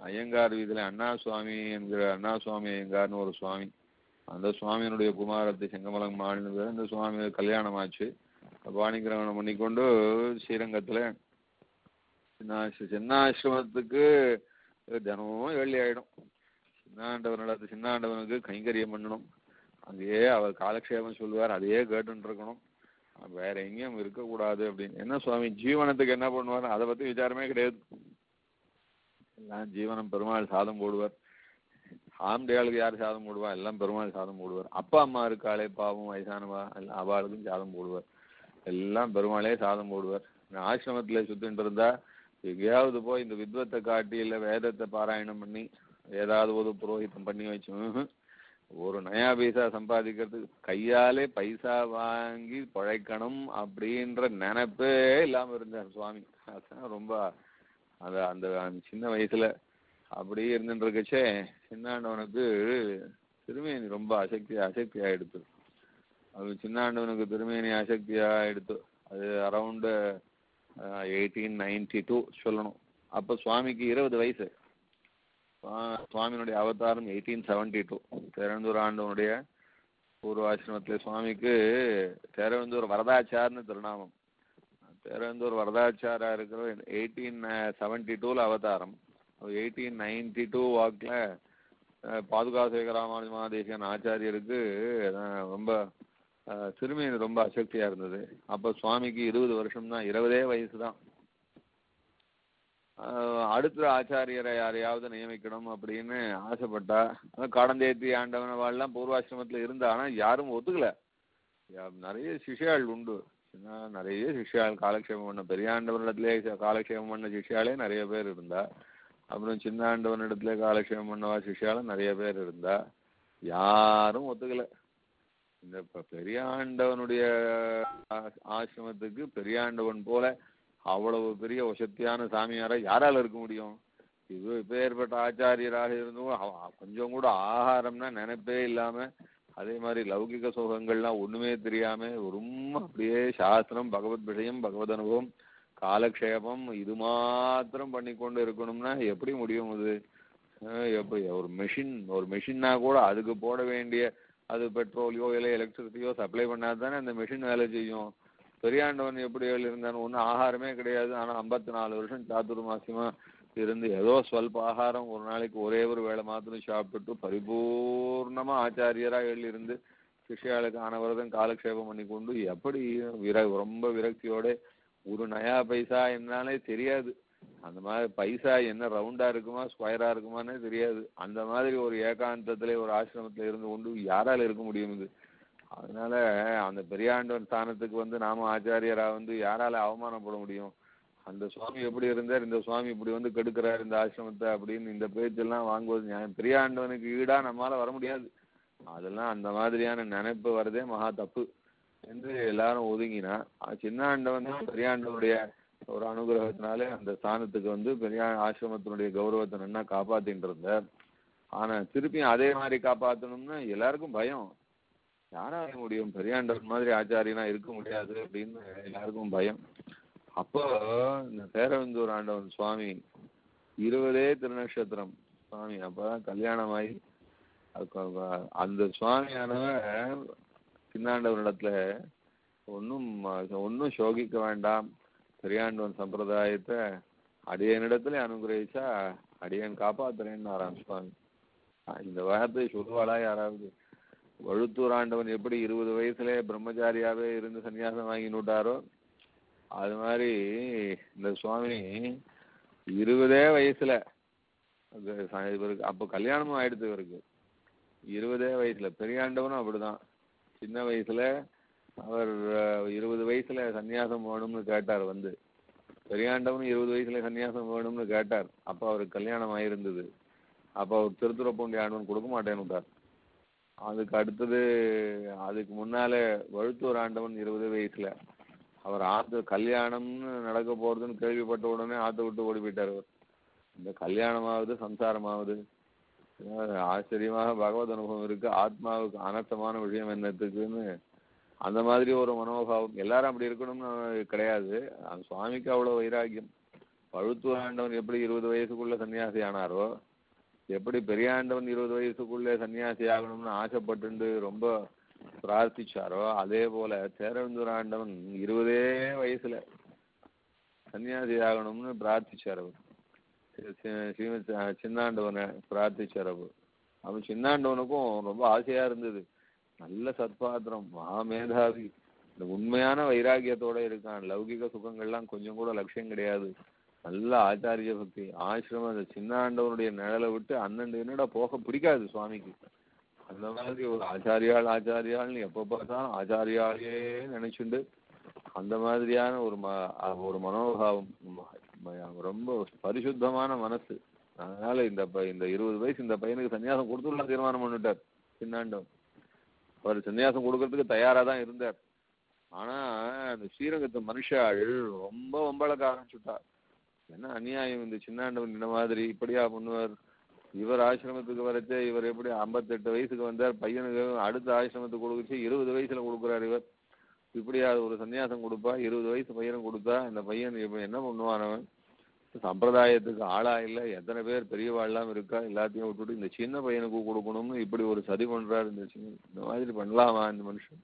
ஐயங்கார் வீதியில அண்ணா சுவாமி என்கிற அண்ணா சுவாமி ஐயங்கார்னு ஒரு சுவாமி அந்த சுவாமியினுடைய குமாரத்தை செங்கமலம் மாநில பேர் அந்த சுவாமி கல்யாணம் ஆச்சு பாணிகிரகணம் பண்ணிக்கொண்டு ஸ்ரீரங்கத்துல சின்னாசி சின்னாசிரமத்துக்கு தினமும் வெள்ளி ஆயிடும் சின்னாண்டவன் நடத்து சின்னாண்டவனுக்கு கைங்கரியம் பண்ணணும் அங்கேயே அவர் காலக்ஷேபம் சொல்லுவார் அதையே கேட்டுட்டு இருக்கணும் வேற எங்கேயும் இருக்கக்கூடாது அப்படின்னு என்ன சுவாமி ஜீவனத்துக்கு என்ன பண்ணுவார் அதை பத்தி விசாரமே கிடையாது எல்லாம் ஜீவனம் பெருமாள் சாதம் போடுவார் ஆம்டையாளுக்கு யார் சாதம் போடுவா எல்லாம் பெருமாள் சாதம் போடுவார் அப்பா அம்மா இருக்காளே பாவம் வயசானவா எல்லாம் அவளுக்கும் சாதம் போடுவார் எல்லாம் பெருமாளே சாதம் போடுவார் நான் ஆசிரமத்துல சுத்திட்டு இருந்தா எங்கேயாவது போய் இந்த வித்வத்தை காட்டி இல்ல வேதத்தை பாராயணம் பண்ணி ஏதாவது ஒரு புரோகிதம் பண்ணி வச்சு ம்ஹும். ஒரு நயா பைசா சம்பாதிக்கிறதுக்கு கையாலே பைசா வாங்கி பழைக்கணும் அப்படின்ற நினைப்பே இல்லாம இருந்தார் சுவாமி அதான் ரொம்ப அந்த அந்த அந்த சின்ன வயசுல அப்படியே இருந்துட்டு இருக்கச்சே சின்னாண்டவனுக்கு திருமேனி ரொம்ப அசக்தி அசக்தி ஆயிடுத்து அது சின்னாண்டவனுக்கு திருமேனி அசக்தியா எடுத்து அது அரௌண்டு எயிட்டீன் நைன்டி டூ சொல்லணும் அப்போ சுவாமிக்கு இருபது வயசு சுவா- சுவாமியினுடைய அவதாரம் எயிட்டீன் செவன்டி டூ தேரந்தூர் ஆண்டவனுடைய பூர்வாசிரமத்துல சுவாமிக்கு தேரவந்தூர் வரதாச்சார்னு திருநாமம் தேரந்தூர் வரதாச்சாரா இருக்கிற எயிட்டீன் செவன்டி டூல அவதாரம் எயிட்டீன் நைன்டி டூ வாக்கில் பாதுகாசேகர ராமானுஜ மகாதேசிகன் ஆச்சாரியருக்கு அஹ், ரொம்ப அஹ், திருமேனி ரொம்ப அசக்தியா இருந்தது அப்போ சுவாமிக்கு இருபது வருஷம் தான் இருபதே வயசு தான் அடுத்த ஆச்சாரியரை யாரையாவது நியமிக்கணும் அப்படின்னு ஆசைப்பட்டா அஹ், கடந்தேத்தி ஆண்டவன் வாழலாம் பூர்வாசிரமத்துல இருந்தா ஆனா யாரும் ஒத்துக்கல யா- நிறைய சிஷ்யாள் உண்டு சின்ன நிறைய சிஷ்யாள் காலக்ஷேபம் பண்ண பெரியாண்டவனிடத்திலே காலக்ஷேபம் பண்ண சிஷ்யாலே நிறைய பேர் இருந்தா அப்புறம் சின்ன ஆண்டவனிடத்துல காலக்ஷேபம் பண்ணவா சிஷ்யாலும் நிறைய பேர் இருந்தா யாரும் ஒத்துக்கல இந்த ப- பெரியாண்டவனுடைய ஆ- ஆசிரமத்துக்கு பெரியாண்டவன் போல அவ்வளவு பெரிய வசத்தியான சாமியாரா யாரால இருக்க முடியும் இது பேர்பட்ட ஆச்சாரியராக இருந்தும் அவ- கொஞ்சம் கூட ஆகாரம்னா நினைப்பே இல்லாம அதே மாதிரி லௌகிக சுகங்கள்லாம் ஒண்ணுமே தெரியாம ரொம்ப அப்படியே சாஸ்திரம் பகவத் விஷயம் பகவத் அனுபவம் காலக்ஷேபம் இது மாத்திரம் பண்ணி கொண்டு இருக்கணும்னா எப்படி முடியும் இது அஹ் எப்படி ஒரு மெஷின் ஒரு மெஷின்னா கூட அதுக்கு போட வேண்டிய அது பெட்ரோலையோ இல்லை எலக்ட்ரிசிட்டியோ சப்ளை பண்ணாதானே அந்த மெஷின் வேலை செய்யும் பெரியாண்டவன் எப்படி இருந்தாலும் ஒன்றும் ஆகாரமே கிடையாது ஆனா ஐம்பத்தி நாலு வருஷம் சாத்துர்மாசியமா இருந்து ஏதோ ஸ்வல்ப ஆகாரம் ஒரு நாளைக்கு ஒரே ஒரு வேளை மாத்திரம் சாப்பிட்டுட்டு பரிபூர்ணமா ஆச்சாரியரா இருந்து சிஷ்யாளுக்கு ஆனவரதம் காலக்ஷேபம் பண்ணி கொண்டு எப்படி விர ரொம்ப விரக்தியோட ஒரு நயா பைசா என்னாலே தெரியாது அந்த மாதிரி பைசா என்ன ரவுண்டா இருக்குமா ஸ்கொயரா இருக்குமானே தெரியாது அந்த மாதிரி ஒரு ஏகாந்தத்திலே ஒரு ஆசிரமத்துல இருந்து கொண்டு யாரால இருக்க முடியும் இது அதனால அந்த பெரியாண்டவன் ஸ்தானத்துக்கு வந்து நாம ஆச்சாரியரா வந்து யாரால அவமானப்பட முடியும் அந்த சுவாமி எப்படி இருந்தார் இந்த சுவாமி இப்படி வந்து கெடுக்கிறார் இந்த ஆசிரமத்தை அப்படின்னு இந்த பேச்செல்லாம் வாங்குவது நியாயம் பெரியாண்டவனுக்கு ஈடா நம்மால வர முடியாது அதெல்லாம் அந்த மாதிரியான நினைப்பு வரதே மகா தப்பு என்று எல்லாரும் ஒதுங்கினா அஹ் சின்ன ஆண்டவன் தான் பெரியாண்டவனுடைய ஒரு அனுகிரகத்தினாலே அந்த ஸ்தானத்துக்கு வந்து பெரிய ஆசிரமத்தினுடைய கௌரவத்தை நன்னா காப்பாத்தின்னு இருந்தார் ஆனா திருப்பியும் அதே மாதிரி காப்பாத்தணும்னா எல்லாருக்கும் பயம் யாரால முடியும் பெரியாண்டவன் மாதிரி ஆச்சாரியனா இருக்க முடியாது அப்படின்னு எல்லாருக்கும் பயம் அப்போ இந்த பேரவந்தூர் ஆண்டவன் சுவாமி இருபதே திருநக்ஷத்திரம் சுவாமி அப்பதான் கல்யாணம் ஆகி அதுக்கு அவ- அந்த சுவாமியானவர் சின்னாண்டவனிடத்துல ஒன்றும் ஒன்றும் சோகிக்க வேண்டாம் பெரியாண்டவன் சம்பிரதாயத்தை அடியனிடத்துல அனுகிரகிச்சா அடியன் காப்பாத்துறேன்னாராம் சுவாமி அஹ் இந்த வார்த்தை சொல்லுவாளா யாராவது வழுத்தூர் ஆண்டவன் எப்படி இருபது வயசுல பிரம்மச்சாரியாவே இருந்து சன்னியாசம் வாங்கினுட்டாரோ அது மாதிரி இந்த சுவாமி இருபதே வயசுல அது ச- இவருக்கு அப்போ கல்யாணமும் ஆயிடுது இவருக்கு இருபதே வயசுல பெரியாண்டவனும் அப்படிதான் சின்ன வயசுல அவர் அஹ், இருபது வயசுல சன்னியாசம் வேணும்னு கேட்டார் வந்து பெரியாண்டவனும் இருபது வயசுல சன்னியாசம் வேணும்னு கேட்டார் அப்போ அவருக்கு கல்யாணம் ஆயிருந்தது அப்போ அவர் திருத்துறப்பூண்டி ஆண்டவன் கொடுக்க மாட்டேன்னுட்டார் அதுக்கு அடுத்தது அதுக்கு முன்னால வழுத்தூர் ஆண்டவன் இருபது வயசுல அவர் ஆத்து கல்யாணம்னு நடக்க போறதுன்னு கேள்விப்பட்ட உடனே ஆத்த விட்டு ஓடி போயிட்டார் அவர் இந்த கல்யாணமாவது சம்சாரமாவது அஹ் ஆச்சரியமாக பகவத் அனுபவம் இருக்கு ஆத்மாவுக்கு அனர்த்தமான விஷயம் என்னத்துக்குன்னு அந்த மாதிரி ஒரு மனோபாவம் எல்லாரும் அப்படி இருக்கணும்னு கிடையாது அந்த சுவாமிக்கு அவ்வளவு வைராக்கியம் பழுத்தூர் ஆண்டவன் எப்படி இருபது வயசுக்குள்ள சன்னியாசி ஆனாரோ எப்படி பெரியாண்டவன் இருபது வயசுக்குள்ளே சன்னியாசி ஆகணும்னு ஆசைப்பட்டு ரொம்ப பிரார்த்திச்சாரோ அதே போல தேரவந்தூர் ஆண்டவன் இருபதே வயசுல சன்னியாசி ஆகணும்னு பிரார்த்திச்சார் அவர் சி- சி- ஸ்ரீமத் சி- சின்னாண்டவனை பிரார்த்திச்சார் அவர் அவன் சின்னாண்டவனுக்கும் ரொம்ப ஆசையா இருந்தது நல்ல சத்பாத்திரம் மகாமேதாவி இந்த உண்மையான வைராகியத்தோட இருக்கான் லௌகிக சுகங்கள்லாம் கொஞ்சம் கூட லட்சியம் கிடையாது நல்ல ஆச்சாரிய பக்தி ஆசிரமம் அந்த சின்ன ஆண்டவனுடைய நிழலை விட்டு அண்ணன் என்னடா போக பிடிக்காது சுவாமிக்கு அந்த மாதிரி ஒரு ஆச்சாரியாள் ஆச்சாரியாள்னு எப்போ பார்த்தாலும் ஆச்சாரியாலே நினைச்சுண்டு அந்த மாதிரியான ஒரு ம அ- ஒரு மனோபாவம் ம- ம- ரொம்ப பரிசுத்தமான மனசு அதனால இந்த ப- இந்த இருபது வயசு இந்த பையனுக்கு சன்னியாசம் கொடுத்துடலாம் தீர்மானம் பண்ணிட்டார் சின்னாண்டவன் அவர் சன்னியாசம் கொடுக்கறதுக்கு தயாரா தான் இருந்தார் ஆனா அந்த ஸ்ரீரங்கத்து மனுஷாள் ரொம்ப வம்பளக்க ஆரம்பிச்சுட்டா என்ன அநியாயம் இந்த சின்னாண்டவன் இந்த மாதிரி இப்படியா பண்ணுவார் இவர் ஆசிரமத்துக்கு வரச்சே இவர் எப்படி ஐம்பத்தெட்டு வயசுக்கு வந்தார் பையனுக்கு அடுத்த ஆசிரமத்துக்கு கொடுக்குச்சு இருபது வயசுல கொடுக்குறாரு இவர் இப்படியா ஒரு சன்னியாசம் கொடுப்பா இருபது வயசு பையனுக்கு கொடுத்தா இந்த பையன் இப்ப என்ன பண்ணுவான் அவன் சம்பிரதாயத்துக்கு ஆளா இல்ல எத்தனை பேர் பெரியவாள்லாம் இருக்கா எல்லாத்தையும் விட்டுட்டு இந்த சின்ன பையனுக்கு கொடுக்கணும்னு இப்படி ஒரு சதி பண்றாரு இந்த சின்ன இந்த மாதிரி பண்ணலாமா இந்த மனுஷன்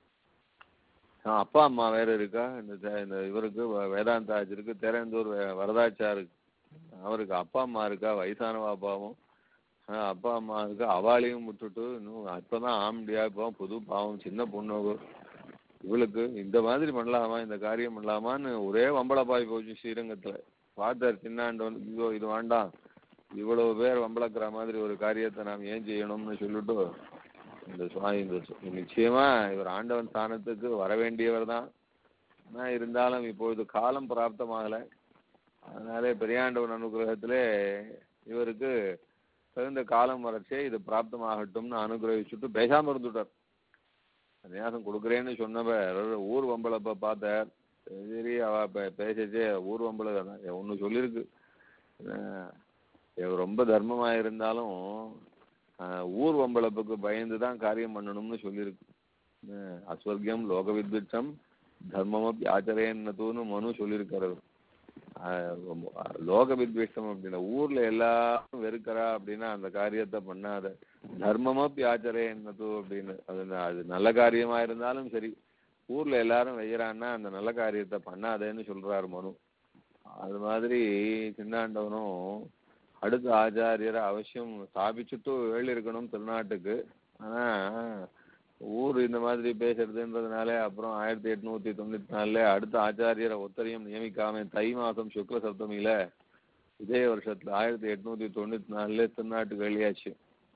ஆ, அப்பா அம்மா வேற இருக்கா இந்த தே- இந்த இவருக்கு வ- வேதாந்த ஆச்சருக்கு தேரந்தூர் வே- வரதாச்சாருக்கு அவருக்கு அப்பா அம்மா இருக்கா வயசான அப்பாவும் ஆ, அப்பா அம்மா இருக்கா அவாளையும் விட்டுட்டு இன்னும் இப்பதான் ஆம்படியா இப்போ புது பாவம் சின்ன பொண்ணு இவளுக்கு இந்த மாதிரி பண்ணலாமா இந்த காரியம் பண்ணலாமான்னு ஒரே வம்பளப்பாய் போச்சு ஸ்ரீரங்கத்துல பார்த்தார் சின்னாண்டவன் ஐயோ இது வேண்டாம் இவ்வளவு பேர் வம்பளக்கிற மாதிரி ஒரு காரியத்தை நாம் ஏன் செய்யணும்னு சொல்லிட்டு இந்த சுவாமி இந்த சு- நிச்சயமா இவர் ஆண்டவன் ஸ்தானத்துக்கு வர வேண்டியவர் தான் ஆனா இருந்தாலும் இப்பொழுது காலம் பிராப்தமாகல அதனாலே பெரியாண்டவன் அனுகிரகத்திலே இவருக்கு தகுந்த காலம் வரச்சே இது பிராப்தமாகட்டும்னு அனுகிரகிச்சுட்டு பேசாம இருந்துட்டார் சன்னியாசம் கொடுக்குறேன்னு சொன்னவர் ஊர் வம்பளப்ப பார்த்தார் சரி அவ பே- பேசச்சே ஊர் வம்பள ஒன்று சொல்லியிருக்கு அஹ் இவர் ரொம்ப தர்மமா இருந்தாலும் ஆஹ் ஊர் வம்பளப்புக்கு பயந்து தான் காரியம் பண்ணணும்னு சொல்லியிருக்கு அஹ் அஸ்வர்கியம் லோக வித்விட்சம் தர்மமப்பி ஆச்சரேன்னதுன்னு மனு சொல்லியிருக்காரு அவர். ஆஹ் ரொம்ப- லோக வித்வேஷம் அப்படின்னா ஊர்ல எல்லாரும் வெறுக்கிறா அப்படின்னா அந்த காரியத்தை பண்ணாத தர்மமப்பி ஆச்சரேன்னது அப்படின்னு அது ந- அது நல்ல காரியமா இருந்தாலும் சரி ஊர்ல எல்லாரும் வெய்யறான்னா அந்த நல்ல காரியத்தை பண்ணாதேன்னு சொல்றாரு மனு அது மாதிரி சின்னாண்டவனும் அடுத்த ஆச்சாரியரை அவசியம் ஸ்தாபிச்சுட்டு இருக்கணும் திருநாட்டுக்கு ஆனா ஊர் இந்த மாதிரி பேசுறதுன்றதுனால அப்புறம் ஆயிரத்தி எட்நூத்தி தொண்ணூத்தி நாலுல அடுத்த ஆச்சாரியரை ஒத்தரையும் நியமிக்காம தை மாசம் சுக்ல சப்தமியில இதே வருஷத்துல ஆயிரத்தி எட்நூத்தி தொண்ணூத்தி நாலுல திருநாட்டுக்கு வெளியாச்சு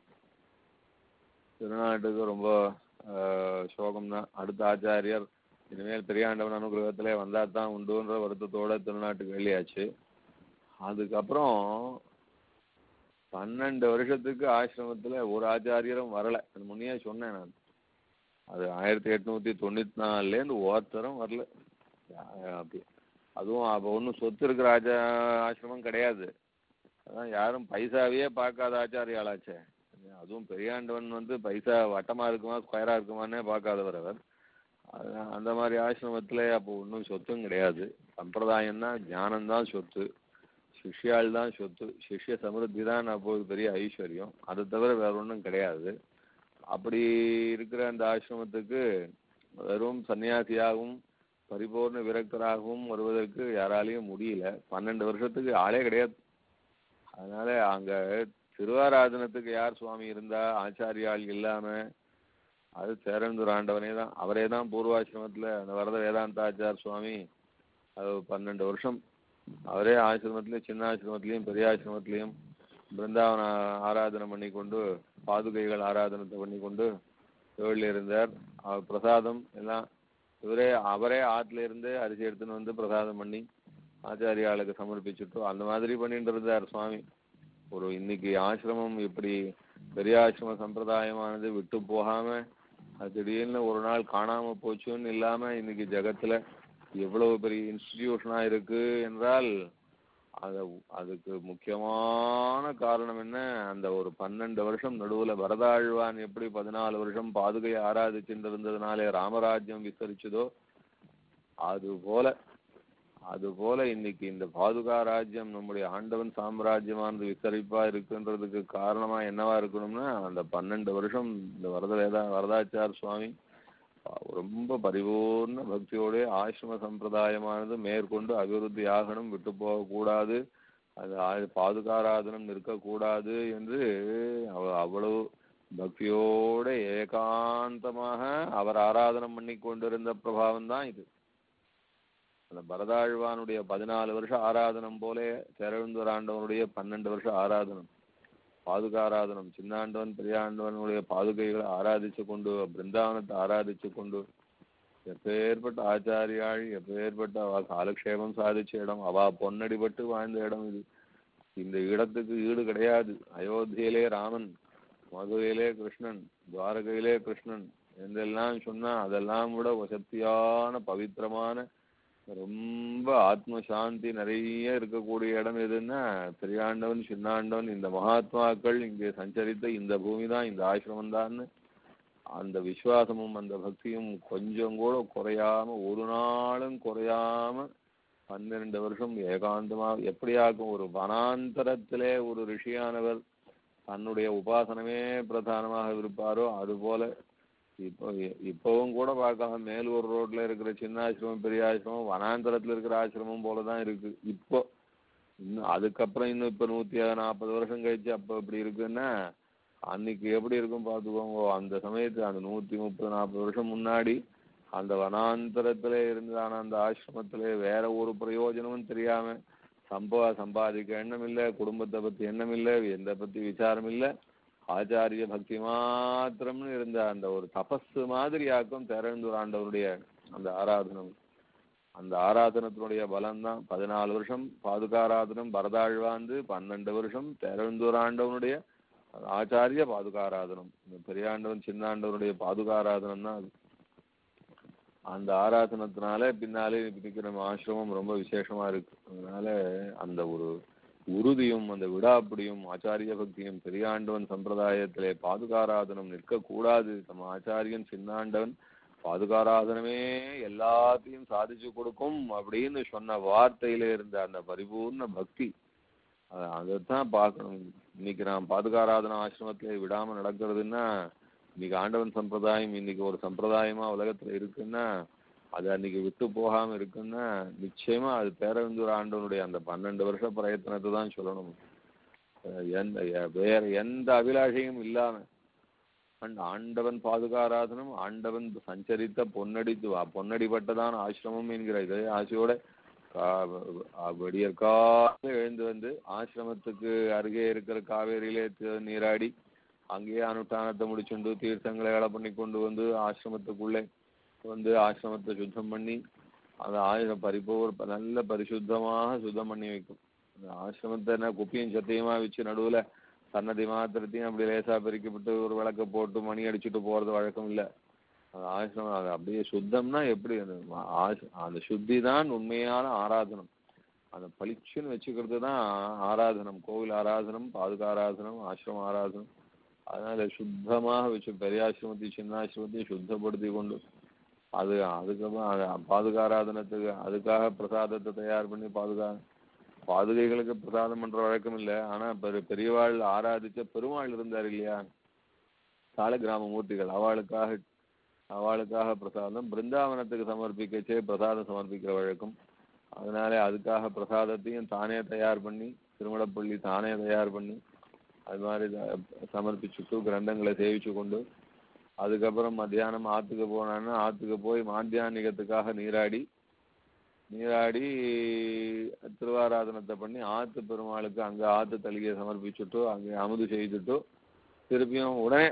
திருநாட்டுக்கு ரொம்ப ஆஹ், சோகம்தான் அடுத்த ஆச்சாரியர் இனிமேல் பெரியாண்டவன் அனுகிரகத்திலே வந்தா தான் உண்டுன்ற வருத்தத்தோட திருநாட்டுக்கு வெளியாச்சு அதுக்கப்புறம் பன்னெண்டு வருஷத்துக்கு ஆசிரமத்துல ஒரு ஆச்சாரியரும் வரல அது முன்னையே சொன்னேன் நான் அது ஆயிரத்தி எட்நூத்தி தொண்ணூத்தி நாலுலேருந்து ஒருத்தரும் வரல யா- அப்படி அதுவும் அப்போ ஒன்றும் சொத்து இருக்கிற ஆச்சா ஆசிரமம் கிடையாது அதான் யாரும் பைசாவையே பார்க்காத ஆச்சாரியாளாச்சே அதுவும் பெரியாண்டவன் வந்து பைசா வட்டமா இருக்குமா ஸ்கொயரா இருக்குமான்னே பார்க்காதவர் அவர் அதான் அந்த மாதிரி ஆசிரமத்துல அப்போ ஒன்றும் சொத்தும் கிடையாது சம்பிரதாயம் தான் ஞானம் தான் சொத்து சிஷ்யாள் தான் சொத்து சிஷ்ய சமிருத்தி தான் அப்போது பெரிய ஐஸ்வர்யம் அதை தவிர வேற ஒன்றும் கிடையாது அப்படி இருக்கிற அந்த ஆசிரமத்துக்கு வெறும் சன்னியாசியாகவும் பரிபூர்ண விரக்தராகவும் வருவதற்கு யாராலையும் முடியல பன்னெண்டு வருஷத்துக்கு ஆளே கிடையாது அதனால அங்க திருவாராதனத்துக்கு யார் சுவாமி இருந்தா ஆச்சாரியாள் இல்லாம அது சேரந்தூர் ஆண்டவனே தான் அவரே தான் பூர்வாசிரமத்துல அந்த வரத வேதாந்தாச்சார் சுவாமி அது பன்னெண்டு வருஷம் அவரே ஆசிரமத்திலையும் சின்ன ஆசிரமத்திலையும் பெரிய ஆசிரமத்திலையும் பிருந்தாவன ஆராதனை பண்ணி கொண்டு பாதுகைகள் ஆராதனத்தை பண்ணி கொண்டு தொழில் இருந்தார் அவர் பிரசாதம் எல்லாம் இவரே அவரே ஆத்துல இருந்து அரிசி எடுத்துன்னு வந்து பிரசாதம் பண்ணி ஆச்சாரியாளுக்கு சமர்ப்பிச்சுட்டு அந்த மாதிரி பண்ணிட்டு இருந்தார் சுவாமி ஒரு இன்னைக்கு ஆசிரமம் இப்படி பெரிய ஆசிரம சம்பிரதாயமானது விட்டு போகாம அது திடீர்னு ஒரு நாள் காணாம போச்சுன்னு இல்லாம இன்னைக்கு ஜெகத்துல எவ்வளவு பெரிய இன்ஸ்டிடியூஷனா இருக்கு என்றால் அது அதுக்கு முக்கியமான காரணம் என்ன அந்த ஒரு பன்னெண்டு வருஷம் நடுவுல வரதாழ்வான் எப்படி பதினாலு வருஷம் பாதுகையை ஆராதிச்சுட்டு இருந்ததுனாலே ராமராஜ்யம் விஸ்தரிச்சதோ அது போல அதுபோல இன்னைக்கு இந்த பாதுகா ராஜ்யம் நம்முடைய ஆண்டவன் சாம்ராஜ்யமானது விசரிப்பா இருக்குன்றதுக்கு காரணமா என்னவா இருக்கணும்னா அந்த பன்னெண்டு வருஷம் இந்த வரதவேதா வரதாச்சார் சுவாமி அஹ் ரொம்ப பரிபூர்ண பக்தியோட ஆசிரம சம்பிரதாயமானது மேற்கொண்டு அபிவிருத்தி ஆகணும் விட்டு போகக்கூடாது அது ஆ- பாதுகாராதனம் இருக்கக்கூடாது என்று அவ- அவ்வளவு பக்தியோட ஏகாந்தமாக அவர் ஆராதனம் பண்ணி கொண்டிருந்த பிரபாவம் தான் இது அந்த பரதாழ்வானுடைய பதினாலு வருஷம் ஆராதனம் போல திரழுந்தராண்டவனுடைய பன்னெண்டு வருஷம் ஆராதனம் பாதுகாராதனம் சின்னாண்டவன் பெரியாண்டவனுடைய பாதுகைகளை ஆராதிச்சு கொண்டு பிருந்தாவனத்தை ஆராதிச்சு கொண்டு எப்பேற்பட்ட ஆச்சாரியாள் எப்பேற்பட்ட அவ காலக்ஷேபம் சாதிச்ச இடம் அவ பொன்னடிபட்டு வாழ்ந்த இடம் இது இந்த இடத்துக்கு ஈடு கிடையாது அயோத்தியிலே ராமன் மதுரையிலே கிருஷ்ணன் துவாரகையிலே கிருஷ்ணன் என்றெல்லாம் சொன்னா அதெல்லாம் விட வசத்தியான பவித்திரமான ரொம்ப ஆத்ம சாந்தி நிறைய இருக்கக்கூடிய இடம் எதுன்னா பெரியாண்டவன் சின்னாண்டவன் இந்த மகாத்மாக்கள் இங்கே சஞ்சரித்த இந்த பூமி தான் இந்த ஆசிரமம் தான்னு அந்த விசுவாசமும் அந்த பக்தியும் கொஞ்சம் கூட குறையாம ஒரு நாளும் குறையாம பன்னிரண்டு வருஷம் ஏகாந்தமா எப்படியாக்கும் ஒரு வனாந்தரத்திலே ஒரு ரிஷியானவர் தன்னுடைய உபாசனமே பிரதானமாக இருப்பாரோ அதுபோல இப்போ இப்பவும் கூட பார்க்கலாம் மேலூர் ரோட்ல இருக்கிற சின்ன ஆசிரமம் பெரிய ஆசிரமம் வனாந்தரத்துல இருக்கிற ஆசிரமம் போலதான் இருக்கு இப்போ இன்னும் அதுக்கப்புறம் இன்னும் இப்ப நூத்தி நாற்பது வருஷம் கழிச்சு அப்ப இப்படி இருக்குன்னா அன்னைக்கு எப்படி இருக்கும் பார்த்துக்கோங்க அந்த சமயத்து அந்த நூத்தி முப்பது நாற்பது வருஷம் முன்னாடி அந்த வனாந்தரத்துல இருந்தான அந்த ஆசிரமத்திலே வேற ஒரு பிரயோஜனமும் தெரியாம சம்பா சம்பாதிக்க எண்ணம் இல்லை குடும்பத்தை பத்தி எண்ணம் இல்லை எந்த பத்தி விசாரம் இல்லை ஆச்சாரிய பக்தி மாத்திரம்னு இருந்த அந்த ஒரு தபஸ் மாதிரி ஆக்கும் திறந்தூர் ஆண்டவருடைய அந்த ஆராதனம் அந்த ஆராதனத்தினுடைய பலம்தான் பதினாலு வருஷம் பாதுகாராதனம் பரதாழ்வாந்து பன்னெண்டு வருஷம் திறந்தூர் ஆண்டவனுடைய ஆச்சாரிய பாதுகாராதனம் இந்த பெரியாண்டவன் சின்னாண்டவனுடைய பாதுகாராதனம் தான் அது அந்த ஆராதனத்தினால பின்னாலே இன்னைக்கு நம்ம ஆசிரமம் ரொம்ப விசேஷமா இருக்கு அதனால அந்த ஒரு உறுதியும் அந்த விடாப்பிடியும் ஆச்சாரிய பக்தியும் பெரியாண்டவன் சம்பிரதாயத்திலே பாதுகாராதனம் நிற்கக்கூடாது நம்ம ஆச்சாரியன் சின்னாண்டவன் பாதுகாராதனமே எல்லாத்தையும் சாதிச்சு கொடுக்கும் அப்படின்னு சொன்ன வார்த்தையில இருந்த அந்த பரிபூர்ண பக்தி அ- அதைத்தான் பார்க்கணும் இன்னைக்கு நான் பாதுகாராதன ஆசிரமத்திலே விடாம நடக்கிறதுன்னா இன்னைக்கு ஆண்டவன் சம்பிரதாயம் இன்னைக்கு ஒரு சம்பிரதாயமா உலகத்துல இருக்குன்னா அது அன்னைக்கு விட்டு போகாம இருக்குன்னா நிச்சயமா அது பேரவந்தூர் ஆண்டவனுடைய அந்த பன்னெண்டு வருஷ பிரயத்தனத்தை தான் சொல்லணும் அஹ் எந்த எ- வேற எந்த அபிலாஷையும் இல்லாம அண்ட் ஆண்டவன் பாதுகாராதனம் ஆண்டவன் சஞ்சரித்த பொன்னடி பொன்னடிப்பட்டதான் ஆசிரமம் என்கிற இதே ஆசையோட கா- விடியற்கால எழுந்து வந்து ஆசிரமத்துக்கு அருகே இருக்கிற காவேரியிலே தி- நீராடி அங்கேயே அனுஷ்டானத்தை முடிச்சுண்டு தீர்த்தங்களை வேலை பண்ணி கொண்டு வந்து ஆசிரமத்துக்குள்ளே வந்து ஆசிரமத்தை சுத்தம் பண்ணி அந்த ஆயுதம் பரிபூர் நல்ல பரிசுத்தமாக சுத்தம் பண்ணி வைக்கும் அந்த ஆசிரமத்தை என்ன குப்பியும் சத்தியமா வச்சு நடுவுல சன்னதி மாத்திரத்தையும் அப்படி லேசா பெருக்கிவிட்டு ஒரு விளக்க போட்டு மணி அடிச்சுட்டு போறது வழக்கம் இல்ல அந்த ஆசிரமம் அது அப்படியே சுத்தம்னா எப்படி அந்த ம- ஆசி- அந்த சுத்தி தான் உண்மையான ஆராதனம் அந்த பளிச்சுன்னு வச்சுக்கிறது தான் ஆராதனம் கோவில் ஆராதனம் பாதுகாராதனம் ஆசிரம ஆராதனம் அதனால சுத்தமாக வச்சு பெரியாசிரமத்தையும் சின்னாசிரமத்தையும் சுத்தப்படுத்தி கொண்டு அது அதுக்கப்புறம் அது பாதுகாராதனத்துக்கு அதுக்காக பிரசாதத்தை தயார் பண்ணி பாதுகா பாதுகைகளுக்கு பிரசாதம் பண்ற வழக்கம் இல்லை ஆனா பெரு பெரியவாள் ஆராதிச்ச பெருமாள் இருந்தார் இல்லையா சால கிராம மூர்த்திகள் அவளுக்காக அவளுக்காக பிரசாதம் பிருந்தாவனத்துக்கு சமர்ப்பிக்கச்சே பிரசாதம் சமர்ப்பிக்கிற வழக்கம் அதனால அதுக்காக பிரசாதத்தையும் தானே தயார் பண்ணி திருமணப்பள்ளி தானே தயார் பண்ணி அது மாதிரி த- சமர்ப்பிச்சுட்டு கிரந்தங்களை சேவிச்சு கொண்டு அதுக்கப்புறம் மத்தியானம் ஆத்துக்கு போனான்னா ஆத்துக்கு போய் மாத்தியானிகத்துக்காக நீராடி நீராடி திருவாராதனத்தை பண்ணி ஆத்து பெருமாளுக்கு அங்க ஆத்து தளிகையை சமர்ப்பிச்சுட்டு அங்கே அமுது செய்துட்டு திருப்பியும் உடனே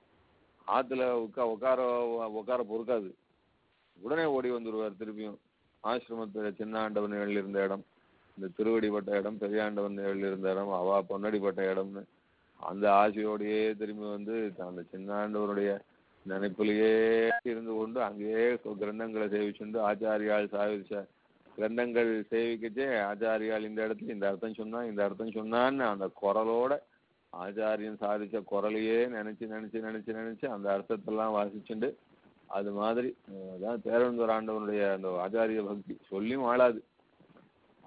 ஆத்துல உட்கா உட்கார உட்கார பொறுக்காது உடனே ஓடி வந்துருவார் திருப்பியும் ஆசிரமத்துல சின்னாண்டவன் இருந்த இடம் இந்த திருவடிப்பட்ட இடம் பெரியாண்டவன் இருந்த இடம் அவா பொன்னடிப்பட்ட இடம்னு அந்த ஆசையோடையே திரும்பி வந்து அந்த சின்னாண்டவருடைய நினைப்பிலேயே இருந்து கொண்டு அங்கேயே சொ- கிரந்தங்களை சேவிச்சுண்டு ஆச்சாரியால் சாவிச்ச கிரந்தங்கள் சேவிக்கச்சே ஆச்சாரியால் இந்த இடத்துல இந்த அர்த்தம் சொன்னா இந்த அர்த்தம் சொன்னான்னு அந்த குரலோட ஆச்சாரியன் சாதிச்ச குரலையே நினைச்சு நினைச்சு நினைச்சு நினைச்சு அந்த அர்த்தத்தெல்லாம் வாசிச்சுண்டு அது மாதிரி அஹ், அதான் பேரவந்தூர் ஆண்டவனுடைய அந்த ஆச்சாரிய பக்தி சொல்லியும் ஆளாது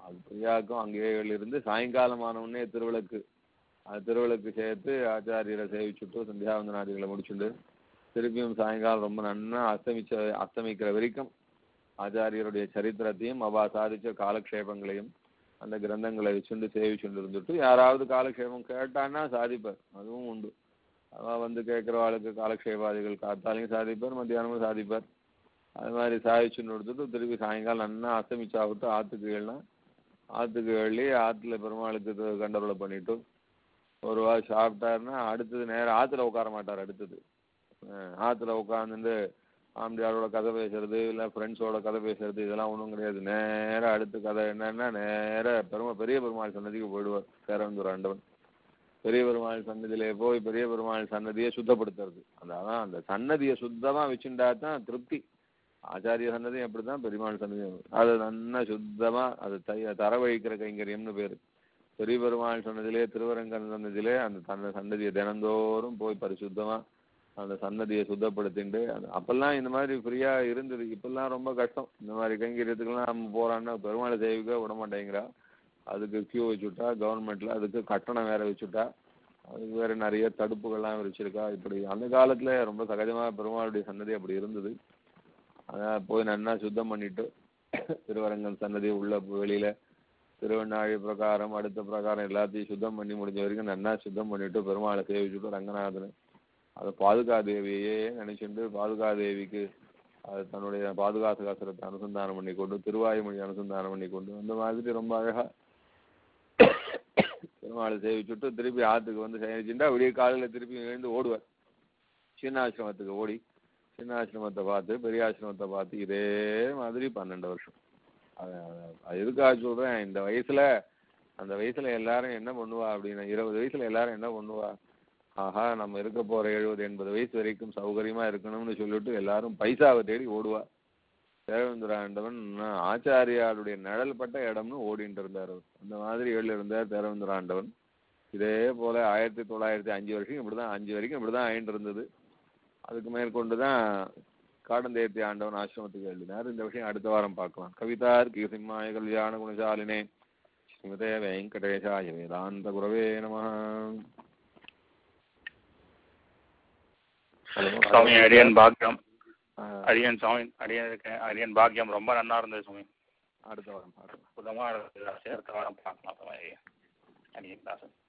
அது பிரியாவுக்கும் அங்கேயே இருந்து சாயங்காலம் ஆன உடனே திருவிளக்கு அது திருவிளக்கு சேர்த்து ஆச்சாரியரை சேவிச்சுட்டு சந்தியாவந்தனாதிகளை முடிச்சுட்டு திருப்பியும் சாயங்காலம் ரொம்ப நன்னா அஸ்தமிச்ச அஸ்தமிக்கிற வரைக்கும் ஆச்சாரியருடைய சரித்திரத்தையும் அவா சாதிச்ச காலக்ஷேபங்களையும் அந்த கிரந்தங்களை வச்சுண்டு சேவிச்சுண்டு இருந்துட்டு யாராவது காலக்ஷேபம் கேட்டான்னா சாதிப்பார் அதுவும் உண்டு அவ வந்து கேட்குறவாளுக்கு காலக்ஷேபாதிகள் காத்தாலையும் சாதிப்பார் மத்தியானமும் சாதிப்பார் அது மாதிரி சாதிச்சுன்னு எடுத்துட்டு திருப்பி சாயங்காலம் நன்னா அஸ்தமிச்சாவிட்டு ஆற்றுக்கு ஏழனா ஆற்றுக்கு எழி ஆற்றுல பெருமாளுக்கு இது கண்டருளை பண்ணிட்டு ஒரு வாரம் சாப்பிட்டாருன்னா அடுத்தது நேரம் ஆற்றுல உட்கார மாட்டார் அடுத்தது அஹ் ஆற்றுல உட்காந்துட்டு ஆம்பியாரோட கதை பேசுறது இல்லை ஃப்ரெண்ட்ஸோட கதை பேசுறது இதெல்லாம் ஒன்றும் கிடையாது நேரா அடுத்த கதை என்னன்னா நேரா பெருமா பெரிய பெருமாள் சன்னதிக்கு போயிடுவார் சேரவந்தூர் ஆண்டவன் பெரிய பெருமாள் சன்னதியிலே போய் பெரிய பெருமாள் சன்னதியை சுத்தப்படுத்துறது அந்த அதான் அந்த சன்னதியை சுத்தமா வச்சுட்டா தான் திருப்தி ஆச்சாரிய சன்னதி அப்படிதான் பெருமாள் சன்னதி அது நல்லா சுத்தமா அது தை தரவழிக்கிற கைங்கரியம்னு பேரு பெரிய பெருமாள் சன்னதியிலே திருவரங்கன் சன்னதியிலே அந்த தன்னை சன்னதியை தினந்தோறும் போய் பரிசுத்தமா அந்த சன்னதியை சுத்தப்படுத்திட்டு அது அப்பெல்லாம் இந்த மாதிரி ஃப்ரீயா இருந்தது இப்பெல்லாம் ரொம்ப கஷ்டம் இந்த மாதிரி கைங்கரியத்துக்கெல்லாம் நம்ம போறான்னா பெருமாளை சேவிக்க விட மாட்டேங்கிறா அதுக்கு கியூ வச்சுட்டா கவர்மெண்ட்ல அதுக்கு கட்டணம் வேற வச்சுட்டா அதுக்கு வேற நிறைய தடுப்புகள்லாம் வச்சிருக்கா இப்படி அந்த காலத்துல ரொம்ப சகஜமா பெருமாளுடைய சன்னதி அப்படி இருந்தது அதான் போய் நன்னா சுத்தம் பண்ணிட்டு திருவரங்கன் சன்னதி உள்ள வெளியில திருவண்ணாழி பிரகாரம் அடுத்த பிரகாரம் எல்லாத்தையும் சுத்தம் பண்ணி முடிஞ்ச வரைக்கும் நன்னா சுத்தம் பண்ணிட்டு பெருமாளை சேவிச்சுட்டு ரங்கநாதனை அது பாதுகாதேவியே நினைச்சுட்டு பாதுகாதேவிக்கு அது தன்னுடைய பாதுகாசகாசரத்தை அனுசந்தானம் பண்ணி கொண்டு திருவாயுமொழி அனுசந்தானம் பண்ணி கொண்டு அந்த மாதிரி ரொம்ப அழகா பெருமாளை சேவிச்சுட்டு திருப்பி ஆத்துக்கு வந்து சேவிச்சுட்டா விடிய காலையில திருப்பி எழுந்து ஓடுவார் சின்ன ஆசிரமத்துக்கு ஓடி சின்ன ஆசிரமத்தை பார்த்து பெரிய ஆசிரமத்தை பார்த்து இதே மாதிரி பன்னெண்டு வருஷம் அது அது எதுக்காக சொல்றேன் இந்த வயசுல அந்த வயசுல எல்லாரும் என்ன பண்ணுவா அப்படின்னா இருபது வயசுல எல்லாரும் என்ன பண்ணுவா ஆஹா நம்ம இருக்க போற எழுபது எண்பது வயசு வரைக்கும் சௌகரியமா இருக்கணும்னு சொல்லிட்டு எல்லாரும் பைசாவை தேடி ஓடுவா தேரவேந்திராண்டவன் ஆச்சாரியாருடைய நிழல் பட்ட இடம்னு ஓடிட்டு இருந்தார் அவர் அந்த மாதிரி ஏழு இருந்தார் தேரவேந்திராண்டவன் இதே போல ஆயிரத்தி தொள்ளாயிரத்தி அஞ்சு வருஷம் இப்படிதான் அஞ்சு வரைக்கும் இப்படிதான் ஆயிட்டு இருந்தது அதுக்கு மேற்கொண்டு தான் காடந்தேர்த்தி ஆண்டவன் ஆசிரமத்துக்கு எழுதினார் இந்த விஷயம் அடுத்த வாரம் பார்க்கலாம் கவிதார் கீசிம்மாய கல்யாண குணசாலினே ஸ்ரீமதே வெங்கடேஷாய வேதாந்த குரவே நம சுவாமி அடியன் பாக்கியம் அடியன் சுவாமி அடியன் இருக்கேன் அடியன் பாக்கியம் ரொம்ப நல்லா இருந்தது சுவாமி அடுத்த வாரம் பார்க்கலாம் புதமா இருந்தது அடுத்த வாரம் பார்க்கலாம் சுவாமி அடியன் தாசன்